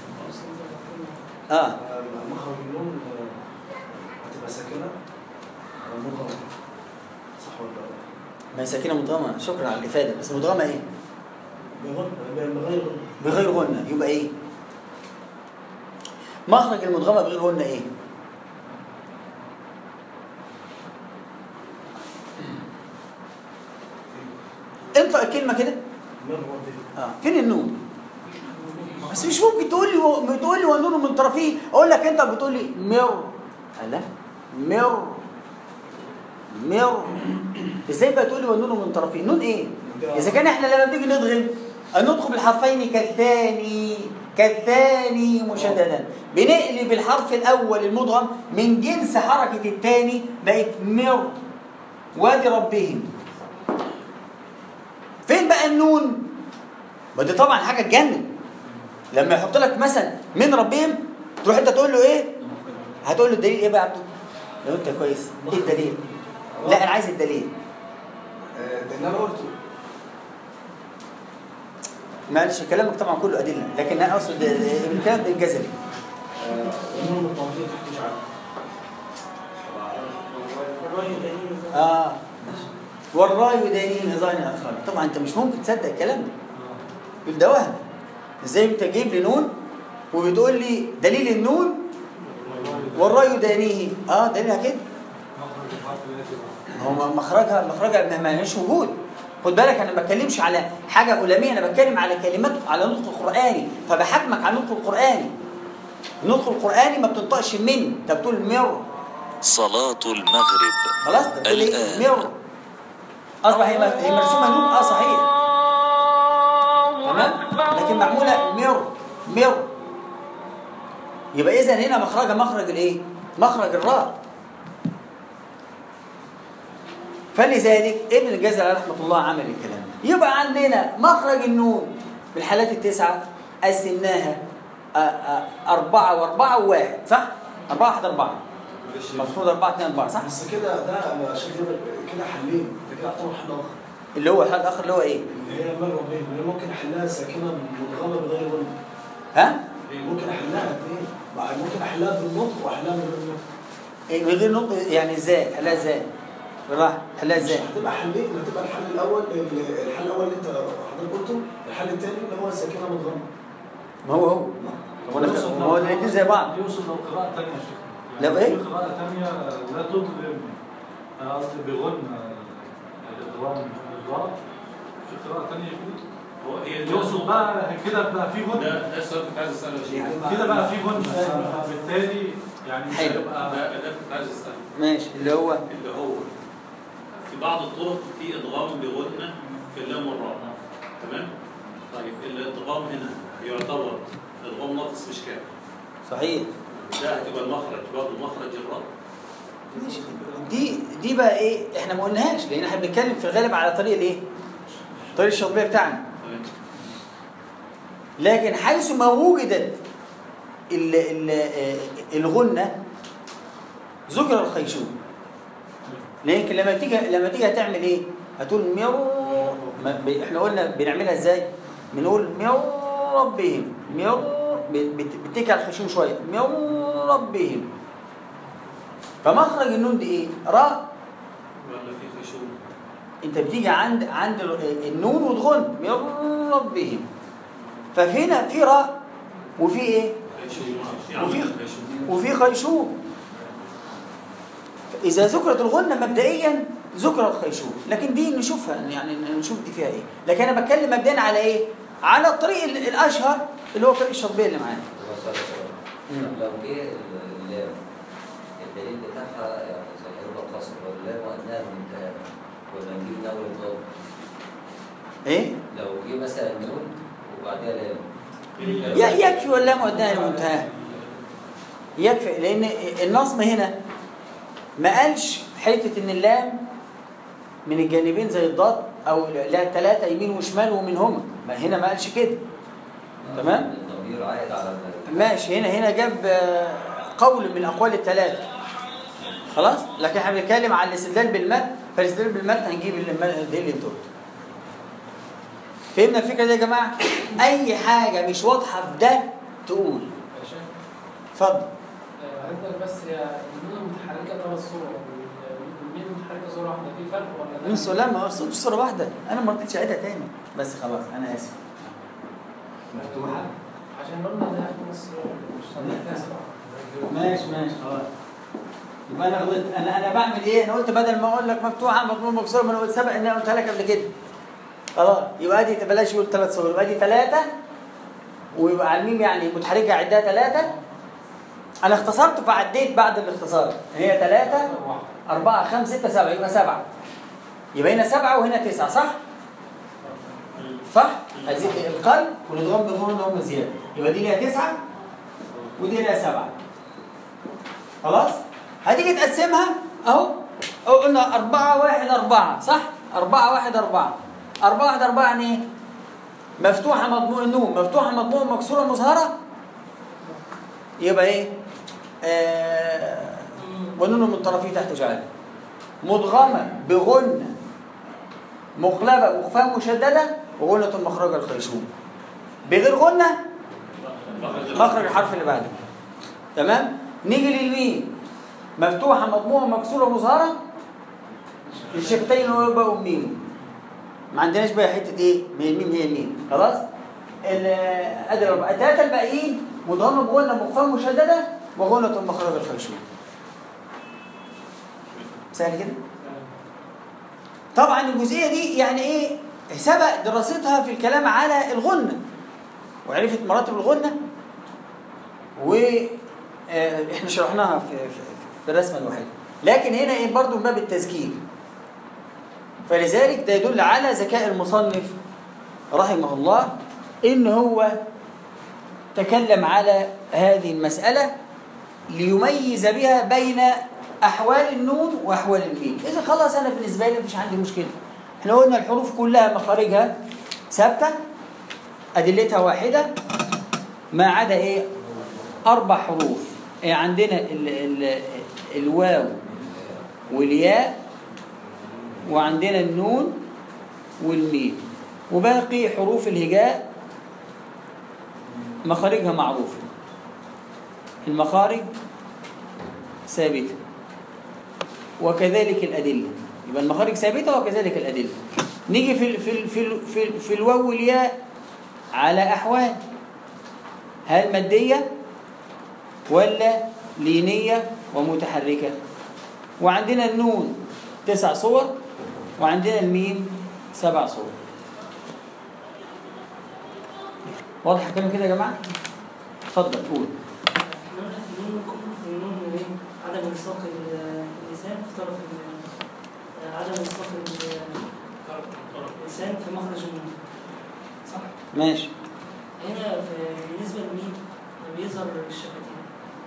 اه مخرج النون آه، هتبقى ساكنة أو مضغمة صح ولا لا؟ ما هي ساكنه مدغمه شكرا على الافاده بس مدغمه ايه؟ بغن بغير غن بغير غنه يبقى ايه؟ مخرج المدغمه بغير غنه ايه؟ انطق الكلمه كده من ربهم اه فين النون؟ بس مش ممكن تقول لي و... تقول لي والنون من طرفيه اقول لك انت بتقول لي مر لا مر مر ازاي بقى تقول لي والنون من طرفيه نون ايه اذا كان احنا لما بنيجي ندغم ندخل بالحرفين كالثاني كالثاني مشددا بنقلب الحرف الاول المدغم من جنس حركه الثاني بقت مر وادي ربهم فين بقى النون ما دي طبعا حاجه تجنن لما يحط لك مثلا من ربهم تروح انت تقول له ايه هتقول له الدليل ايه بقى يا عبده لو انت كويس ايه الدليل لا انا عايز الدليل آه، ده اللي أنا قلته معلش كلامك طبعا كله ادله لكن انا اقصد الكلام الجزري آه، النون متطابقين تحت جعل الراجل دليل اه والراي دليل نظام الاخر طبعا انت مش ممكن تصدق الكلام ده يقول ده وهم ازاي انت جايب لي نون وبتقول لي دليل النون والراي دانيه اه دليلها كده مخرج الحرف التي هو مخرجها مخرجها ما- ما لهاش وجود خد بالك انا ما بتكلمش على حاجه علميه انا بتكلم على كلمات على نطق القراني فبحكمك على النطق القراني النطق القراني ما بتنطقش من انت بتقول مر صلاة المغرب خلاص انت بتقول ايه الآن. مر اصبح هي هي مرسومه نون اه صحيح تمام لكن معموله مر مر يبقى اذا هنا مخرجها مخرج الايه مخرج الراء فلذلك ابن الجزري رحمه الله عمل الكلام ده. يبقى عندنا مخرج النون بالحالات التسعه قسمناها آه، آه، أربعة وأربعة وواحد صح؟ أربعة واحد أربعة المفروض أربعة اتنين أربعة صح؟ بس كده ده أنا شايف كده كده حلين ده كده اعتبر حل آخر اللي هو الحل الآخر اللي هو إيه؟ اللي هي من ربهم اللي هي ممكن أحلها ساكنة مدغمة بغير غن ها؟ ممكن احلها قد ايه؟ بقى ممكن احلها بالنطق واحلها من غير النطق إيه، من غير نطق يعني ازاي حلها ازاي بالراحه حلها مش ازاي هتبقى حلين هتبقى الحل الاول الحل الاول اللي انت حضرتك قلته الحل الثاني اللي هو الساكنه مضغمه ما هو هو هو أنا- يوصل ما هو لو- الاثنين زي بعض يوصل لو قراءة تانية يا شيخ لو إيه؟ في قراءة تانية لا تضغم أنا قصدي بغن الإضرام الإضرام في قراءة تانية يقول هو هي يقصد بقى كده بقى في غن ده ده السؤال كنت عايز اساله يا شيخ كده بقى في غن فبالتالي يعني مش حلو. هيبقى ده ده كنت عايز اساله ماشي اللي هو اللي هو في بعض الطرق في ادغام بغنة في اللام والراء تمام طيب الادغام هنا يعتبر ادغام ناقص مش كامل صحيح ده هتبقى المخرج برضه مخرج الراء ماشي. دي دي بقى ايه احنا ما قلناهاش لان احنا بنتكلم في الغالب على طريق الايه طريق الشطبيه بتاعنا تمام لكن حيث ما وجدت ال- ال- آه، الغنة ذكر الخيشوم لكن لما تيجي لما تيجي هتعمل ايه؟ هتقول ميو ما- ب- احنا قلنا بنعملها ازاي؟ بنقول ميو ربهم ميو ب- بت- بتيجي على الخيشوم شويه ميو ربهم فمخرج النون دي ايه؟ راء ولا في خشوم انت بتيجي عند عند ال- النون وتغن من ربهم فهنا في راء وفي ايه خشوم وفي- خشوم وفي خيشوم اذا ذكرت الغنه مبدئيا ذكر الخيشوم لكن دي نشوفها يعني نشوف دي فيها ايه لكن انا بتكلم مبدئيا على ايه على الطريق ال- الاشهر اللي هو طريق الشطبيه اللي معانا هو سؤال سؤال. مم. لو جه اللام الدليل بتاعها يعني زي هيبقى قصر واللام وأدناها منتهى ولا نجيب من أول الضاد ايه لو جه مثلا نون وبعدها لام ي- يكفي ولا مودها المنتهى يكفي لان النصب هنا ما قالش حته ان اللام من الجانبين زي الضاد او لا ثلاثه يمين وشمال ومنهما ما هنا ما قالش كده تمام. الضمير عائد على ال- ماشي هنا هنا جاب آه، قول من الاقوال الثلاثه خلاص لكن احنا بنتكلم على الاستدلال بالمتن فالاستدلال بالمتن هنجيب الم- دي اللي انت قلته فهمنا الفكره دي يا جماعه اي حاجه مش واضحه في ده تقول يا شيخ اتفضل هنفضل بس هي النون المتحركه ثلاث صور والميم المتحركه صوره واحده في فرق ولا لا؟ من سلام ما قصدتش صوره واحده انا ما رضيتش اعيدها تاني بس خلاص انا اسف مفتوحه عشان قلنا ده في نص مش ماشي ماشي خلاص يبقى انا غلطت انا انا بعمل ايه؟ انا قلت بدل ما اقول لك مفتوحه مضمون مكسوره ما انا قلت سبق ان انا قلتها لك قبل كده. خلاص يبقى دي بلاش يقول ثلاث صور يبقى دي ثلاثه ويبقى على الميم يعني متحركه عدها ثلاثه انا اختصرت فعديت بعد الاختصار هي ثلاثه أربعة خمسة ستة سبعة يبقى سبعة يبقى هنا سبعة وهنا تسعة صح؟ صح؟ هذه القلب والإدغام بالغنى هم زيادة يبقى دي ليها تسعة ودي ليها سبعة خلاص؟ هتيجي تقسمها أهو أهو قلنا أربعة واحد أربعة صح؟ أربعة واحد أربعة أربعة واحد أربعة يعني إيه؟ مفتوحة مضموع النون مفتوحة مضموع مكسورة مظهرة يبقى إيه؟ آه ونون من طرفيه تحت جعل مدغمة بغنة مقلبة وخفاء مشددة وغنة مخرج الخيشوم بغير غنة مخرج الحرف اللي بعده تمام نيجي للميم مفتوحة مضمومة مكسورة مظهرة الشفتين هو يبقوا ميم ما عندناش بقى حتة ايه من الميم هي الميم خلاص ال- ادي الاربعة الثلاثة الباقيين مضغمة بغنة مخفاة مشددة وغنة مخرج الخيشوم سهل كده طبعا الجزئيه دي يعني ايه سبق دراستها في الكلام على الغنه وعرفت مراتب الغنه و آه، احنا شرحناها في في, في الرسمه الوحيده لكن هنا ايه برضه من باب التذكير فلذلك ده يدل على ذكاء المصنف رحمه الله ان هو تكلم على هذه المساله ليميز بها بين احوال النون واحوال الميم اذا خلاص انا بالنسبه لي مفيش عندي مشكله احنا قلنا الحروف كلها مخارجها ثابته ادلتها واحده ما عدا ايه اربع حروف إيه عندنا ال ال الواو والياء وعندنا النون والميم وباقي حروف الهجاء مخارجها معروفه المخارج ثابتة وكذلك الأدلة يبقى المخارج ثابتة وكذلك الأدلة نيجي في ال في ال في ال في, ال في الواو والياء على أحوال هل مادية ولا لينية ومتحركة وعندنا النون تسع صور وعندنا الميم سبع صور واضح الكلام كده يا جماعة؟ اتفضل قول النون ايه؟ عدم الصاق اللسان في طرف ال- عدم الصاق ال- اللسان في مخرج النون صح؟ ماشي هنا في- بالنسبة لمين؟ بيظهر الشفتين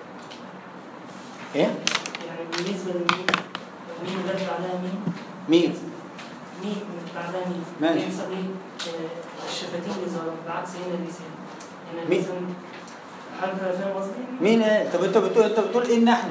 ايه؟ يعني بالنسبة لمين؟ مين اللي بعدها مين؟ مين؟ مين بعدها مين؟ ماشي. بيحصل ايه؟ آه، الشفتين بيظهروا بالعكس هنا اللسان هنا مين؟ اللسان حضرتك فاهم قصدي؟ مين ايه؟ طب انت بتقول انت بتقول ان نحن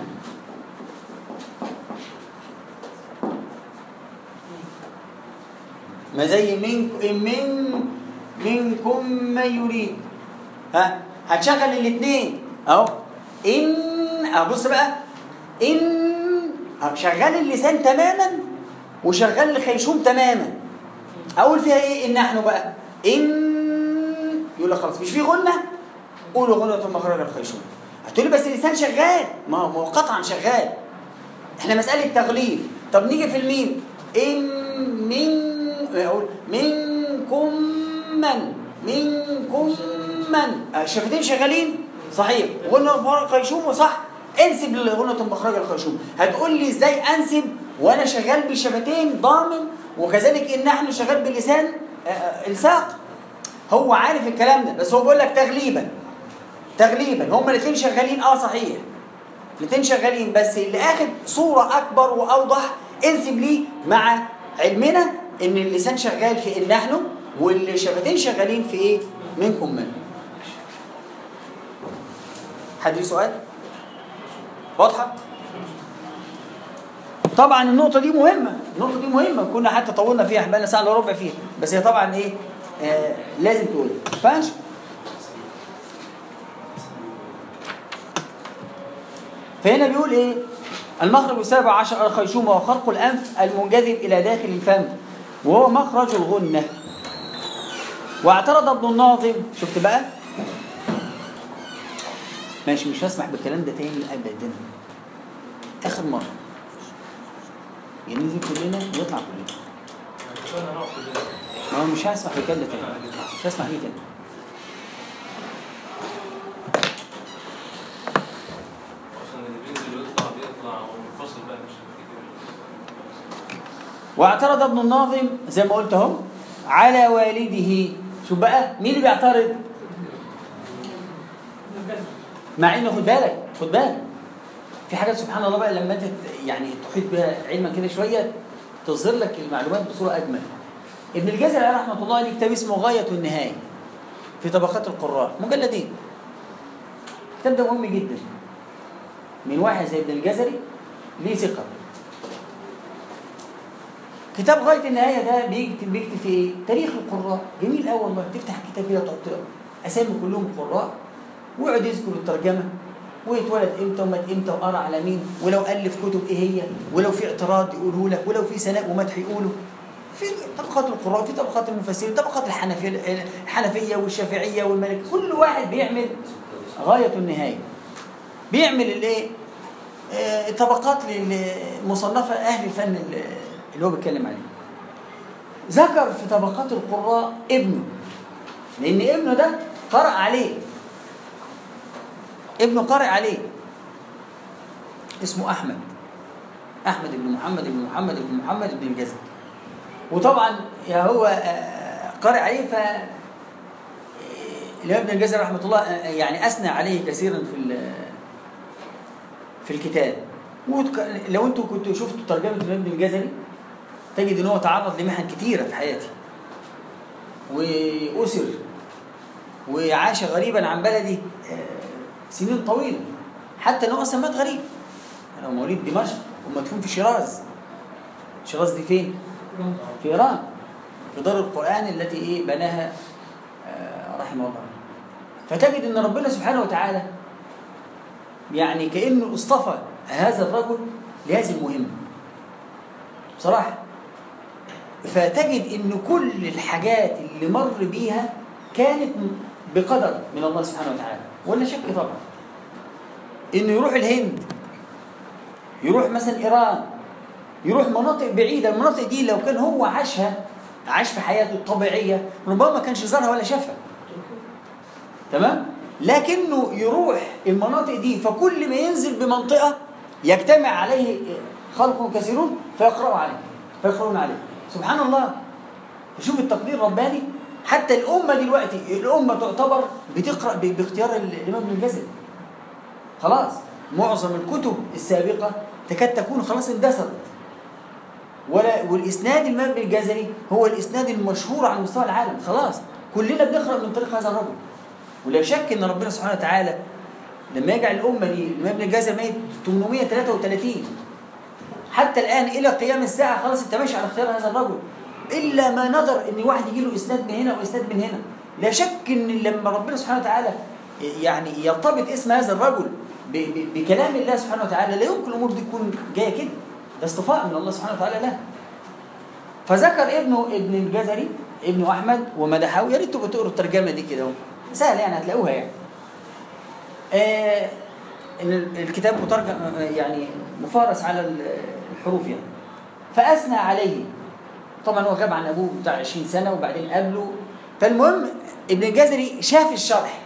ما زي من من منكم من يريد ها هتشغل الاثنين اهو ان اهو بص بقى ان أهو شغال اللسان تماما وشغال الخيشوم تماما اقول فيها ايه ان نحن بقى ان يقول لك خلاص مش في غنه قولوا غنة مخرج الخيشوم هتقولي بس اللسان شغال ما هو ما هو قطعا شغال احنا مسألة تغليف طب نيجي في الميم إن من أقول منكم من منكم من آه، الشفتين شغالين صحيح غنة مخرج الخيشوم وصح انسب لغنة مخرج الخيشوم هتقول لي ازاي انسب وانا شغال بالشفتين ضامن وكذلك ان نحن شغال باللسان آه، آه، الساق هو عارف الكلام ده بس هو بيقول لك تغليبا تغليبا هما الاثنين شغالين اه صحيح الاثنين شغالين بس اللي اخد صوره اكبر واوضح انسب ليه مع علمنا ان اللسان شغال في ان نحن والشفتين شغالين في ايه منكم من حد ليه سؤال واضحه طبعا النقطة دي مهمة، النقطة دي مهمة، كنا حتى طولنا فيها بقى ساعة الا ربع فيها، بس هي طبعا ايه؟ آه لازم تقول، فاهمش؟ فهنا بيقول ايه المخرج السابع عشر الخيشوم وهو خرق الانف المنجذب الى داخل الفم وهو مخرج الغنه واعترض ابن الناظم شفت بقى ماشي مش هسمح بالكلام ده تاني ابدا اخر مره يعني ننزل كلنا ونطلع كلنا ما هو مش هسمح بالكلام ده تاني مش هسمح بيه تاني عشان اللي بينزل ويطلع بيطلع ومنفصل بقى مش واعترض ابن الناظم زي ما قلت اهو على والده شوف بقى مين اللي بيعترض مع انه خد بالك خد بالك في حاجات سبحان الله بقى لما انت ت- يعني تحيط بها علما كده شويه تظهر لك المعلومات بصوره اجمل ابن الجزري عليه رحمه الله ليه كتاب اسمه غايه النهايه في طبقات القراء مجلدين الكتاب ده مهم جدا من واحد زي ابن الجزري ليه ثقه كتاب غايه النهايه ده بيكتب بيكتب في ايه؟ تاريخ القراء جميل قوي والله تفتح الكتاب كده وتقعد تقرا اسامي كلهم قراء ويقعد يذكر الترجمه ويتولد امتى ومات امتى وقرا على مين ولو الف كتب ايه هي ولو في اعتراض يقوله لك ولو في ثناء ومدح يقوله في طبقات القراء في طبقات المفسرين طبقات الحنفيه الحنفيه والشافعيه والمالك كل واحد بيعمل غايه النهايه بيعمل الايه آه، طبقات للمصنفه اهل الفن ال- اللي هو بيتكلم عليه ذكر في طبقات القراء ابنه لان ابنه ده قرأ عليه ابنه قرأ عليه اسمه احمد احمد بن محمد بن محمد بن محمد بن الجزري وطبعا يا هو آه، قرأ عليه ف آه، الإمام ابن الجزري رحمه الله آه، يعني اثنى عليه كثيرا في ال- في الكتاب وتك- لو انتوا كنتوا شفتوا ترجمه الإمام ابن الجزري تجد ان هو تعرض لمحن كثيره في حياته واسر وعاش غريبا عن بلده آه، سنين طويله حتى ان هو اصلا مات غريب انا مواليد دمشق ومدفون في شيراز شيراز دي فين؟ في ايران في دار القران التي ايه بناها آه، رحمه الله فتجد ان ربنا سبحانه وتعالى يعني كأنه اصطفى هذا الرجل لهذه المهمة بصراحة فتجد ان كل الحاجات اللي مر بيها كانت بقدر من الله سبحانه وتعالى ولا شك طبعا انه يروح الهند يروح مثلا ايران يروح مناطق بعيده المناطق دي لو كان هو عاشها عاش في حياته الطبيعيه ربما ما كانش زارها ولا شافها تمام لكنه يروح المناطق دي فكل ما ينزل بمنطقه يجتمع عليه خلق كثيرون فيقرأوا عليه فيقرؤون عليه سبحان الله شوف التقدير الرباني حتى الأمة دلوقتي الأمة تعتبر بتقرأ ب- باختيار الإمام ابن الجزري خلاص معظم الكتب السابقة تكاد تكون خلاص اندثرت ولا والإسناد الإمام ابن الجزري هو الإسناد المشهور على مستوى العالم خلاص كلنا بنقرأ من طريق هذا الرجل ولا شك ان ربنا سبحانه وتعالى لما يجعل الامه دي الامام ابن الجزري ميت 833 حتى الان الى قيام الساعه خلاص انت ماشي على اختيار هذا الرجل الا ما نظر ان واحد يجي له اسناد من هنا واسناد من هنا لا شك ان لما ربنا سبحانه وتعالى يعني يرتبط اسم هذا الرجل ب- ب- بكلام الله سبحانه وتعالى لا يمكن الامور دي تكون جايه كده ده اصطفاء من الله سبحانه وتعالى له فذكر ابنه ابن الجزري ابنه احمد ومدحه يا ريت تبقوا تقروا الترجمه دي كده اهو سهل يعني هتلاقوها يعني آه إن ال- الكتاب مترجم آه، يعني مفارس على ال- الحروف يعني فاثنى عليه طبعا هو جاب عن ابوه بتاع 20 سنه وبعدين قابله فالمهم ابن الجزري شاف الشرح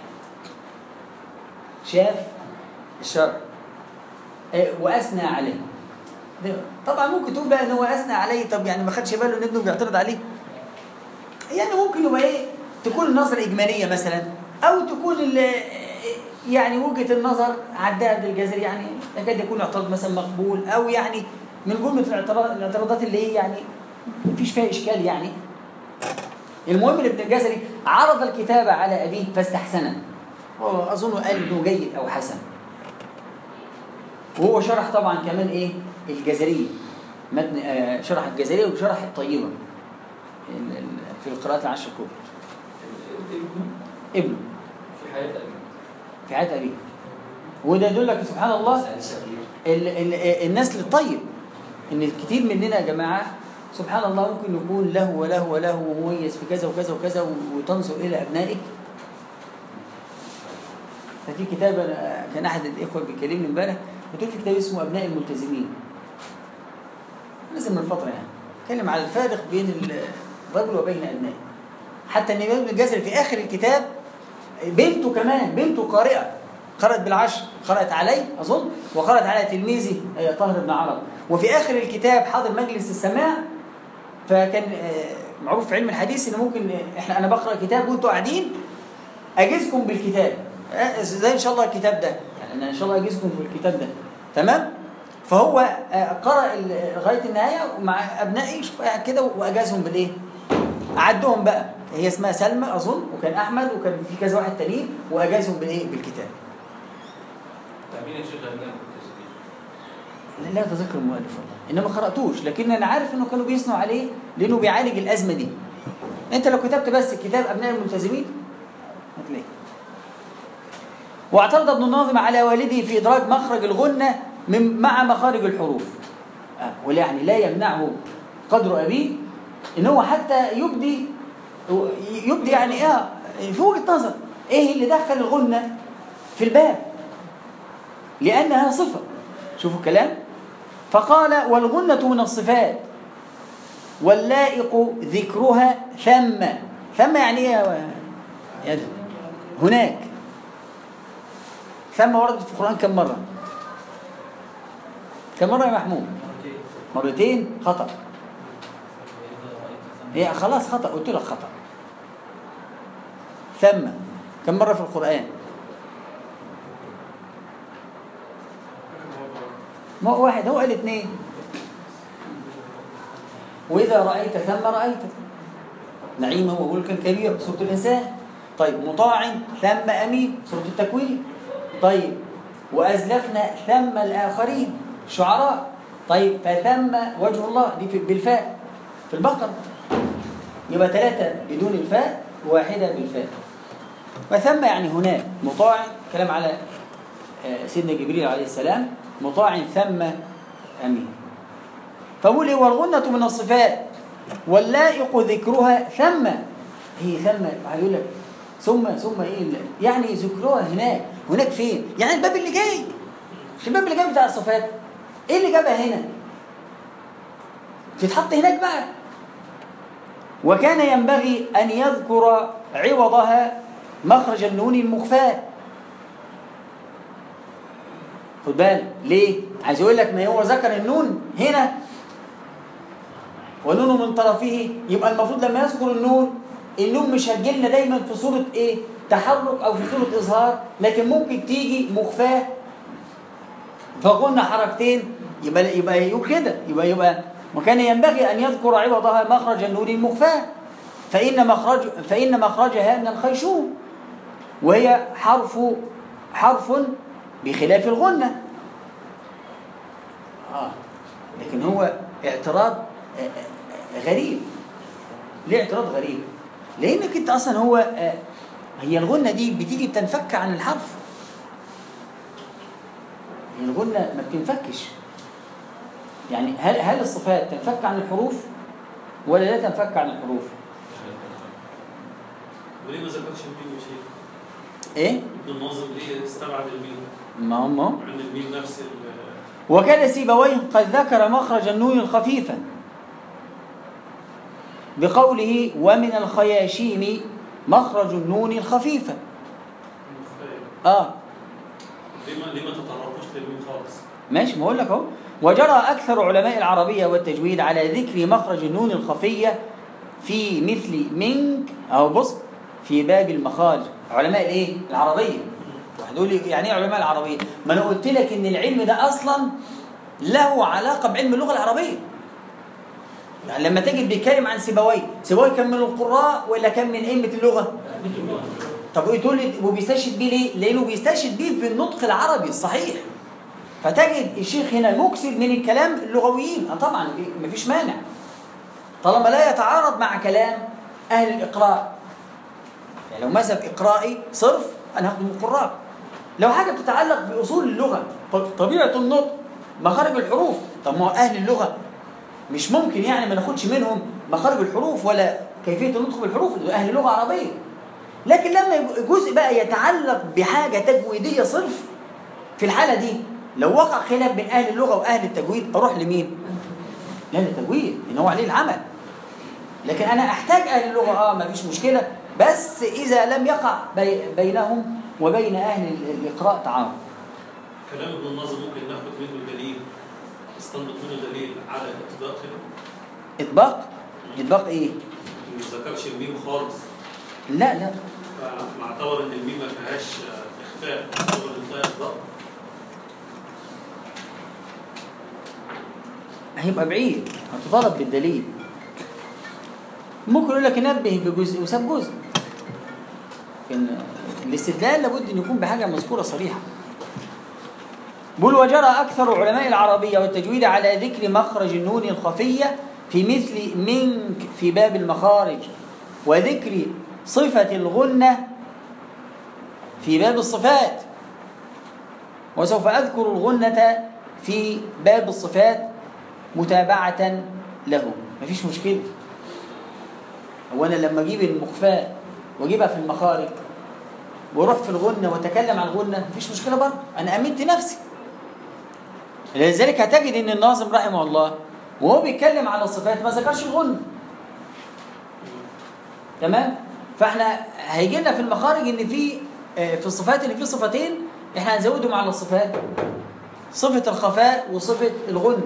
شاف الشرح آه، واثنى عليه ده- طبعا ممكن تقول بقى ان هو اثنى عليه طب يعني ما خدش باله ان ابنه بيعترض عليه يعني ممكن يبقى ايه تكون النظرة إجمالية مثلا أو تكون ال- يعني وجهة النظر عداها ابن الجزري يعني يكاد يكون اعتراض مثلا مقبول أو يعني من جملة الاعتراض- الاعتراضات اللي هي يعني مفيش فيها إشكال يعني المهم ان ابن الجزري عرض الكتاب على أبيه فاستحسنه وأظن قال إنه جيد أو حسن وهو شرح طبعا كمان إيه الجزرية متن آه، شرح الجزرية وشرح الطيبة ال- ال- في القراءات العشر الكبرى ابنه في حياة أبي في حياة أبيه وده يدلك سبحان الله ال ال النسل الطيب ان الكثير مننا يا جماعه سبحان الله ممكن يكون له وله وله ومميز في كذا وكذا وكذا وتنظر الى ابنائك ففي كتاب أنا كان احد الاخوه بيكلمني امبارح بتقول في كتاب اسمه ابناء الملتزمين نزل من فتره يعني اتكلم على الفارق بين الرجل وبين ابنائه حتى ان ابن الجزري في اخر الكتاب بنته كمان بنته قارئه قرأت بالعشر قرأت علي أظن وقرأت على تلميذي آه، طاهر بن عرب وفي آخر الكتاب حاضر مجلس السماع فكان آه، معروف في علم الحديث ان ممكن آه، احنا انا بقرا كتاب وانتوا قاعدين اجيزكم بالكتاب آه، زي ان شاء الله الكتاب ده يعني انا ان شاء الله اجيزكم بالكتاب ده تمام فهو آه، قرأ ال- لغايه النهايه ومع ابنائي شوف قاعد كده واجازهم بالايه؟ اعدهم بقى هي اسمها سلمى اظن وكان احمد وكان في كذا واحد تانيين واجازهم بالايه؟ بالكتاب تأمين يا شيخ أبناء الملتزمين لا لا اتذكر المؤلف والله انما قراتوش لكن انا عارف انه كانوا بيثنوا عليه لانه بيعالج الازمه دي انت لو كتبت بس كتاب ابناء الملتزمين هتلاقي واعترض ابن الناظم على والده في ادراج مخرج الغنه من مع مخارج الحروف آه، ولا يعني لا يمنعه قدر ابيه ان هو حتى يبدي يبدي يعني ايه في وجهه نظر ايه اللي دخل الغنه في الباب لانها صفه شوفوا الكلام فقال والغنة من الصفات واللائق ذكرها ثم ثم يعني ايه يا يا ده؟ هناك ثم وردت في القرآن كم مرة كم مرة يا محمود مرتين خطأ هي خلاص خطأ قلت لك خطأ ثم كم مرة في القرآن ما هو واحد هو قال اثنين وإذا رأيت ثم رأيت نعيما وملكا كبيرا سورة الإنسان طيب مطاع ثم أمين سورة التكوين طيب وأزلفنا ثم الآخرين شعراء طيب فثم وجه الله دي في- بالفاء في البقرة يبقى ثلاثة بدون الفاء وواحدة بالفاء وثم يعني هناك مطاع كلام على آه، سيدنا جبريل عليه السلام مطاع ثم أمين فبقول إيه والغنة من الصفات واللائق ذكرها ثم هي ثم هيقول لك ثم ثم ايه اللي- يعني ذكرها هناك هناك فين؟ يعني الباب اللي جاي مش الباب اللي جاي بتاع الصفات ايه اللي جابها هنا؟ تتحط هناك بقى وكان ينبغي أن يذكر عوضها مخرج النون المخفاة خد بالك ليه؟ عايز يقول لك ما هو ذكر النون هنا ونون من طرفه يبقى المفروض لما يذكر النون النون مش هتجيلنا دايما في صورة ايه؟ تحرك او في صورة اظهار لكن ممكن تيجي مخفاة فقلنا حركتين يبقى يبقى يقول كده يبقى يبقى وكان ينبغي ان يذكر عوضها مخرج النون المخفاة فإن مخرج فإن مخرجها من الخيشوم وهي حرف حرف بخلاف الغنة آه. لكن هو اعتراض آه، آه، غريب ليه اعتراض غريب لانك انت اصلا هو آه، هي الغنة دي بتيجي بتنفك عن الحرف هي الغنة ما بتنفكش يعني هل هل الصفات تنفك عن الحروف ولا لا تنفك عن الحروف وليه ما ذكرش الميم يا شيخ؟ ايه ابن الناظم ليه استبعد الميم؟ ما هم مع ان الميم نفس ال- وكان سيبويه قد ذكر مخرج النون الخفيفة بقوله ومن الخياشيم مخرج النون الخفيفة المخفاة. اه ليه ما ليه ما تطرقوش للميم خالص؟ ماشي ما اقول لك اهو وجرى اكثر علماء العربيه والتجويد على ذكر مخرج النون الخفيه في مثل منك اهو بص في باب المخارج علماء الايه العربيه واحد يقول لي يعني ايه علماء العربيه ما انا قلت لك ان العلم ده اصلا له علاقه بعلم اللغه العربيه يعني لما تجد بيتكلم عن سيبويه سيبويه كان من القراء ولا كان من ائمه اللغه طب وتقول لي وبيستشهد بيه ليه لانه بيستشهد بيه في النطق العربي الصحيح فتجد الشيخ هنا مكسب من الكلام اللغويين اه طبعا مفيش مانع طالما لا يتعارض مع كلام اهل الاقراء يعني لو مذهب اقرائي صرف انا هاخد من القراء لو حاجه بتتعلق باصول اللغه طب طبيعه النطق مخارج الحروف طب ما هو اهل اللغه مش ممكن يعني ما ناخدش منهم مخارج الحروف ولا كيفيه النطق بالحروف دول اهل لغه عربيه لكن لما يبقى جزء بقى يتعلق بحاجه تجويديه صرف في الحاله دي لو وقع خلاف بين اهل اللغه واهل التجويد اروح لمين؟ لا للتجويد ان هو عليه العمل لكن انا احتاج اهل اللغه اه ما فيش مشكله بس اذا لم يقع بي بينهم وبين اهل ال- الاقراء تعارض كلام ابن الناظم ممكن ناخد منه دليل نستنبط منه دليل على اطباق اطباق اطباق ايه؟ ما ذكرش الميم خالص لا لا فمعتبر ان الميم ما فيهاش آه، اخفاء معتبر ان فيها اطباق هيبقى بعيد هتطالب بالدليل ممكن يقول لك نبه بجزء وساب جزء لكن الاستدلال لابد ان يكون بحاجه مذكوره صريحه بل وجرى اكثر علماء العربيه والتجويد على ذكر مخرج النون الخفيه في مثل منك في باب المخارج وذكر صفه الغنه في باب الصفات وسوف اذكر الغنه في باب الصفات متابعة له مفيش مشكلة هو أنا لما أجيب المخفاة وأجيبها في المخارج وأروح في الغنة وأتكلم عن الغنة مفيش مشكلة برضه أنا أمنت نفسي لذلك هتجد إن الناظم رحمه الله وهو بيتكلم على الصفات ما ذكرش الغنة تمام فاحنا هيجي لنا في المخارج ان في آه، في الصفات اللي في صفتين احنا هنزودهم على الصفات صفة الخفاء وصفة الغنة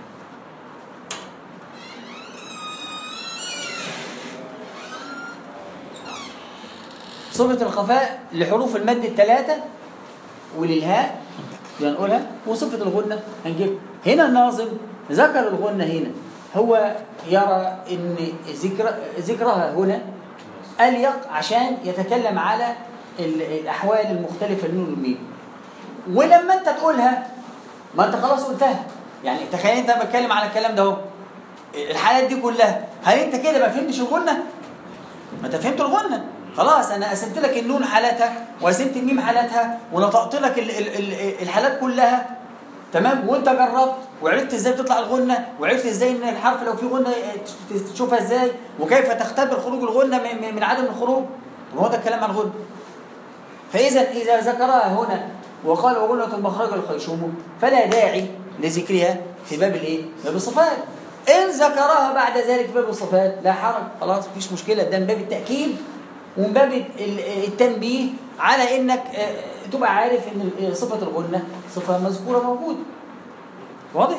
صفة الخفاء لحروف المد الثلاثة وللهاء دي هنقولها وصفة الغنة هنجيب هنا الناظم ذكر الغنة هنا هو يرى ان ذكر ذكرها هنا أليق عشان يتكلم على ال- الأحوال المختلفة للنون والميم ولما أنت تقولها ما أنت خلاص قلتها يعني تخيل أنت بتكلم على الكلام ده اهو الحالات دي كلها هل أنت كده ما فهمتش الغنة؟ ما أنت فهمت الغنة خلاص انا قسمت لك النون حالاتها وقسمت الميم حالاتها ونطقت لك ال ال ال الحالات كلها تمام وانت جربت وعرفت ازاي تطلع الغنه وعرفت ازاي ان الحرف لو في غنه ت- تشوفها ازاي وكيف تختبر خروج الغنه من- من- من عدم الخروج وهو ده الكلام عن الغنه فاذا اذا ذكرها هنا وقال وغنة المخرج الخيشوم فلا داعي لذكرها في باب الايه؟ باب الصفات ان ذكرها بعد ذلك في باب الصفات لا حرج خلاص مفيش مشكله ده من باب التاكيد ومن باب ال- التنبيه على انك آه، تبقى عارف ان ال- صفه الغنه صفه مذكوره موجوده واضح؟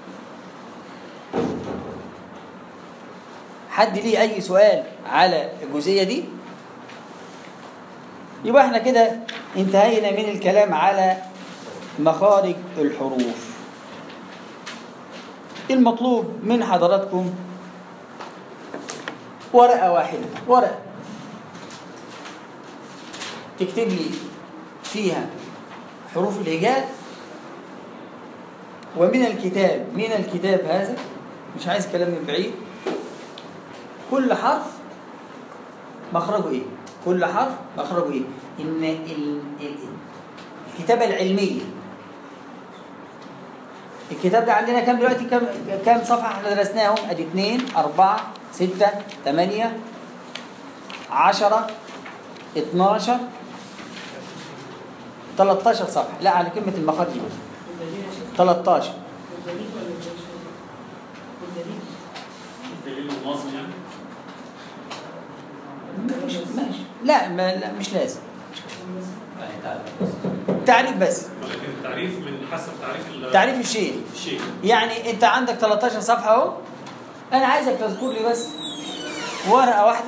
حد ليه اي سؤال على الجزئيه دي؟ يبقى احنا كده انتهينا من الكلام على مخارج الحروف المطلوب من حضراتكم ورقة واحدة ورقة تكتب لي فيها حروف الهجاء ومن الكتاب من الكتاب هذا مش عايز كلام من بعيد كل حرف مخرجه ايه كل حرف مخرجه ايه ان ال- ال- الكتابه العلميه الكتاب ده عندنا كام دلوقتي كام كام صفحه احنا درسناهم ادي 2 4 6 8 10 12 13 صفحه لا على كلمه المخارج دي والدليل يا شيخ 13 والدليل ولا الدليل والدليل دليل النظم يعني ماشي ماشي لا ما لا مش لازم يعني تعرف بس. تعريف بس ولكن التعريف من حسب تعريف ال- تعريف الشيء الشيء يعني انت عندك 13 صفحه اهو انا عايزك تذكر لي بس ورقه واحده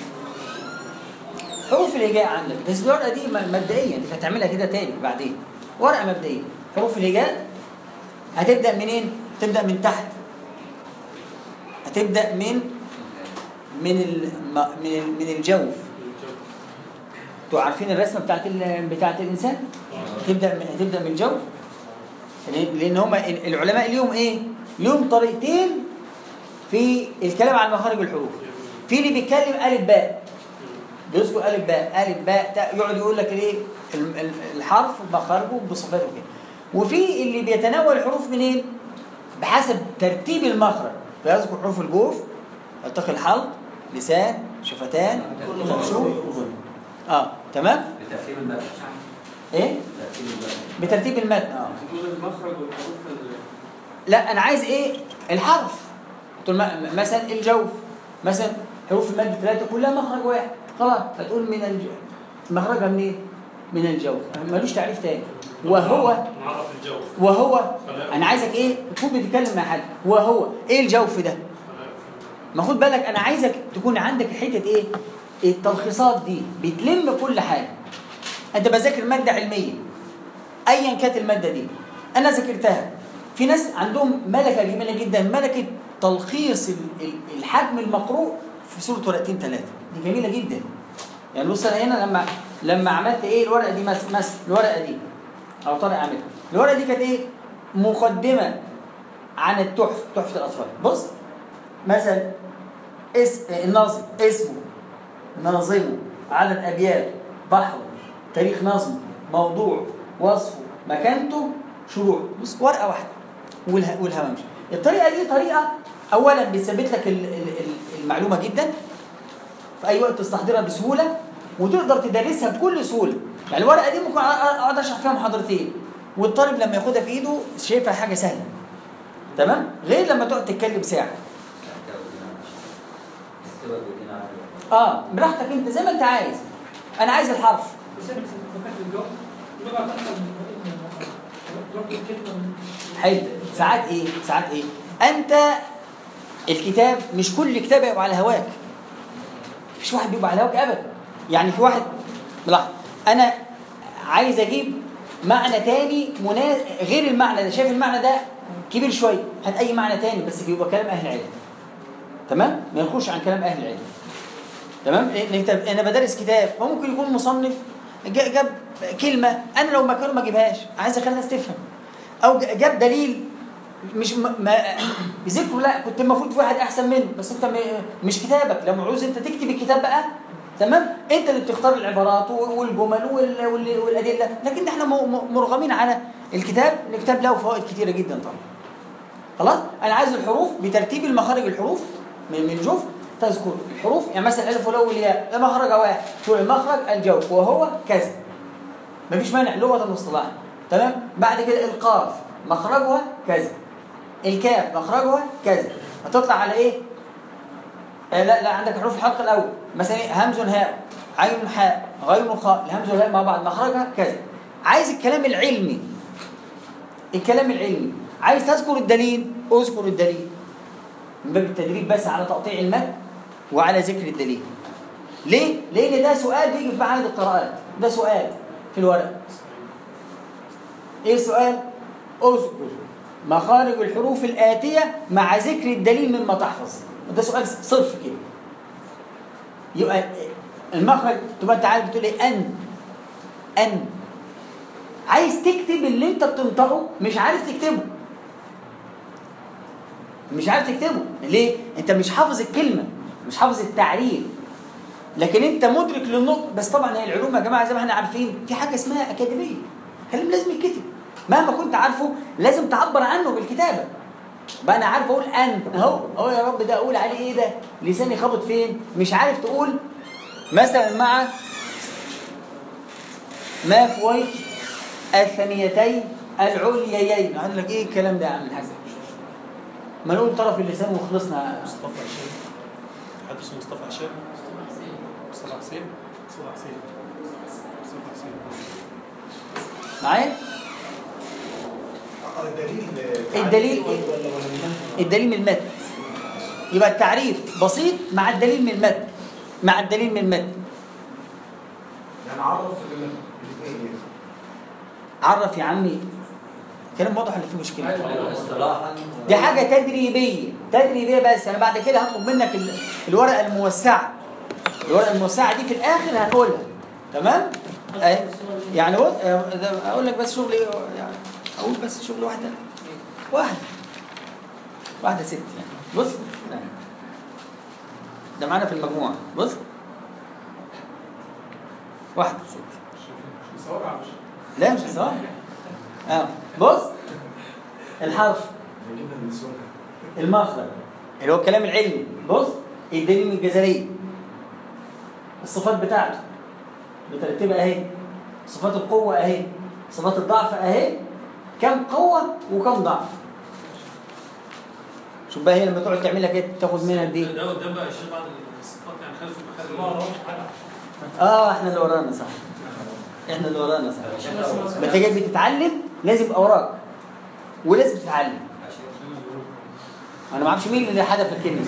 حروف الهجاء عندك بس الورقه دي م- مبدئيا انت هتعملها كده تاني بعدين ورقه مبدئيه حروف الهجاء هتبدا منين تبدا من تحت هتبدا من من ال من ال- من الجوف انتوا عارفين الرسمه بتاعت ال- بتاعت الانسان تبدا من تبدا من الجوف لان لأن هما ال- العلماء ليهم ايه ليهم طريقتين في الكلام عن مخارج الحروف في اللي بيتكلم الف باء بيذكر الف باء الف باء تاء يقعد يقول لك الايه ال- ال- الحرف بمخارجه بصفاته كده وفي اللي بيتناول الحروف منين بحسب ترتيب المخرج فيذكر حروف الجوف يلتقي الحلق لسان شفتان خرشوم وظل اه تمام بترتيب المبنى ايه بترتيب المبنى بترتيب المتن اه تقول المخرج والحروف ال- لا انا عايز ايه الحرف تقول م- مثلا الجوف مثلا حروف المد الثلاثه كلها مخرج واحد خلاص هتقول من الج... مخرجها منين من الجوف ملوش تعريف تاني وهو نعرف الجوف وهو انا عايزك ايه تكون بتتكلم مع حد وهو ايه الجوف ده ما خد بالك انا عايزك تكون عندك حته ايه التلخيصات دي بتلم كل حاجه انت بذاكر ماده علميه ايا كانت الماده دي انا ذاكرتها في ناس عندهم ملكه جميله جدا ملكه تلخيص ال- ال- الحجم المقروء في صوره ورقتين ثلاثه دي جميله جدا يعني بص انا هنا لما لما عملت ايه الورقه دي مثلا مثلا الورقه دي او طارق عاملها الورقه دي كانت ايه مقدمه عن التحف تحفه الاطفال بص مثلا اسم الناظم اسمه ناظمه عدد ابياته بحره تاريخ نظمه موضوع وصفه مكانته شروع بص ورقه واحده والها- والهوامش الطريقه دي طريقه اولا بتثبت لك ال- ال- ال- المعلومه جدا في اي وقت تستحضرها بسهوله وتقدر تدرسها بكل سهوله يعني الورقه دي ممكن أ- أ- اقعد اشرح فيها محاضرتين والطالب لما ياخدها في ايده شايفها حاجه سهله تمام غير لما تقعد تتكلم ساعه استوى الدين على اه براحتك انت زي ما انت عايز انا عايز الحرف بس انا فكرت الجو اللغه تحصل من حلو ساعات ايه ساعات ايه انت الكتاب مش كل كتاب يبقى على هواك مفيش واحد بيبقى على هواك ابدا يعني في واحد لاحظ انا عايز اجيب معنى تاني منا... غير المعنى ده شايف المعنى ده كبير شويه هات اي معنى تاني بس يبقى كلام اهل العلم تمام ما يخرجش عن كلام اهل العلم تمام لان انت انا بدرس كتاب وممكن يكون مصنف جا- جاب كلمه انا لو مكانه ما اجيبهاش عايز اخلي الناس تفهم او ج- جاب دليل مش م- ما ذكره لا كنت المفروض في واحد احسن منه بس انت م- مش كتابك لو عاوز انت تكتب الكتاب بقى تمام انت اللي بتختار العبارات والجمل وال- وال- والادله لكن احنا م- م- مرغمين على الكتاب الكتاب له فوائد كتيره جدا طبعا خلاص انا عايز الحروف بترتيب المخارج الحروف من من جوف تذكر الحروف يعني مثلا الالف والواو والياء ده مخرج واحد تقول المخرج الجوف وهو كذا مفيش مانع لغه واصطلاحا تمام بعد كده القاف مخرجها كذا الكاف مخرجها كذا هتطلع على ايه آه لا لا عندك حروف الحلق الاول مثلا إيه؟ همز هاء عين حاء غين خاء الهمز والهاء مع بعض مخرجها كذا عايز الكلام العلمي الكلام العلمي عايز تذكر الدليل اذكر الدليل من باب التدريب بس على تقطيع المد وعلى ذكر الدليل ليه؟ لأن ده سؤال بيجي في معاهد القراءات ده سؤال في الورق ايه السؤال؟ اذكر مخارج الحروف الآتية مع ذكر الدليل مما تحفظ ده سؤال صرف كده يبقى المخرج تبقى انت عارف بتقول ايه ان ان عايز تكتب اللي انت بتنطقه مش عارف تكتبه مش عارف تكتبه ليه انت مش حافظ الكلمه مش حافظ التعريف لكن انت مدرك للنطق بس طبعا هي العلوم يا جماعه زي ما احنا عارفين في حاجه اسمها اكاديميه كلام لازم يتكتب مهما كنت عارفه لازم تعبر عنه بالكتابه بقى انا عارف اقول ان اهو اهو يا رب ده اقول عليه ايه ده لساني خابط فين مش عارف تقول مثلا مع ما في وجه الثانيتين العليين قال لك ايه الكلام ده يا عم الحاج ما نقول طرف اللسان وخلصنا مصطفى هشام حد اسمه مصطفى هشام مصطفى حسين مصطفى حسين مصطفى حسين معايا الدليل الدليل ولا ولا المنطق؟ الدليل من المتن يبقى التعريف بسيط مع الدليل من المتن مع الدليل من المتن يعني عرف الاثنين يعني. عرف يا عمي كلام واضح اللي فيه مشكله اصطلاحا دي حاجه تدريبيه تدريبيه بس انا بعد كده هطلب منك ال- الورقه الموسعه الورقه الموسعه دي في الاخر هنقولها تمام أهي. يعني هو ده اقول لك بس شغل ايه يعني اقول بس شغل واحده واحده واحده ست يعني بص ده معانا في المجموعه بص واحده ست مصور على الشاشة. لا مش صح اه بص الحرف جبنا النسوان المخرج اللي هو الكلام العلمي بص الدليل من الجزرية الصفات بتاعته مترتبة اهي صفات القوة اهي صفات الضعف اهي كم قوة وكم ضعف شوف بقى هي لما تقعد تعمل لك ايه تاخد منها دي ده قدام بقى الشيخ بعد الصفات يعني خلف ما المخارج وراهوش حاجة. اه احنا اللي ورانا صح احنا اللي ورانا صح ما انت جاي بتتعلم لازم يبقى وراك ولازم تتعلم انا ما اعرفش مين اللي حدف الكلمه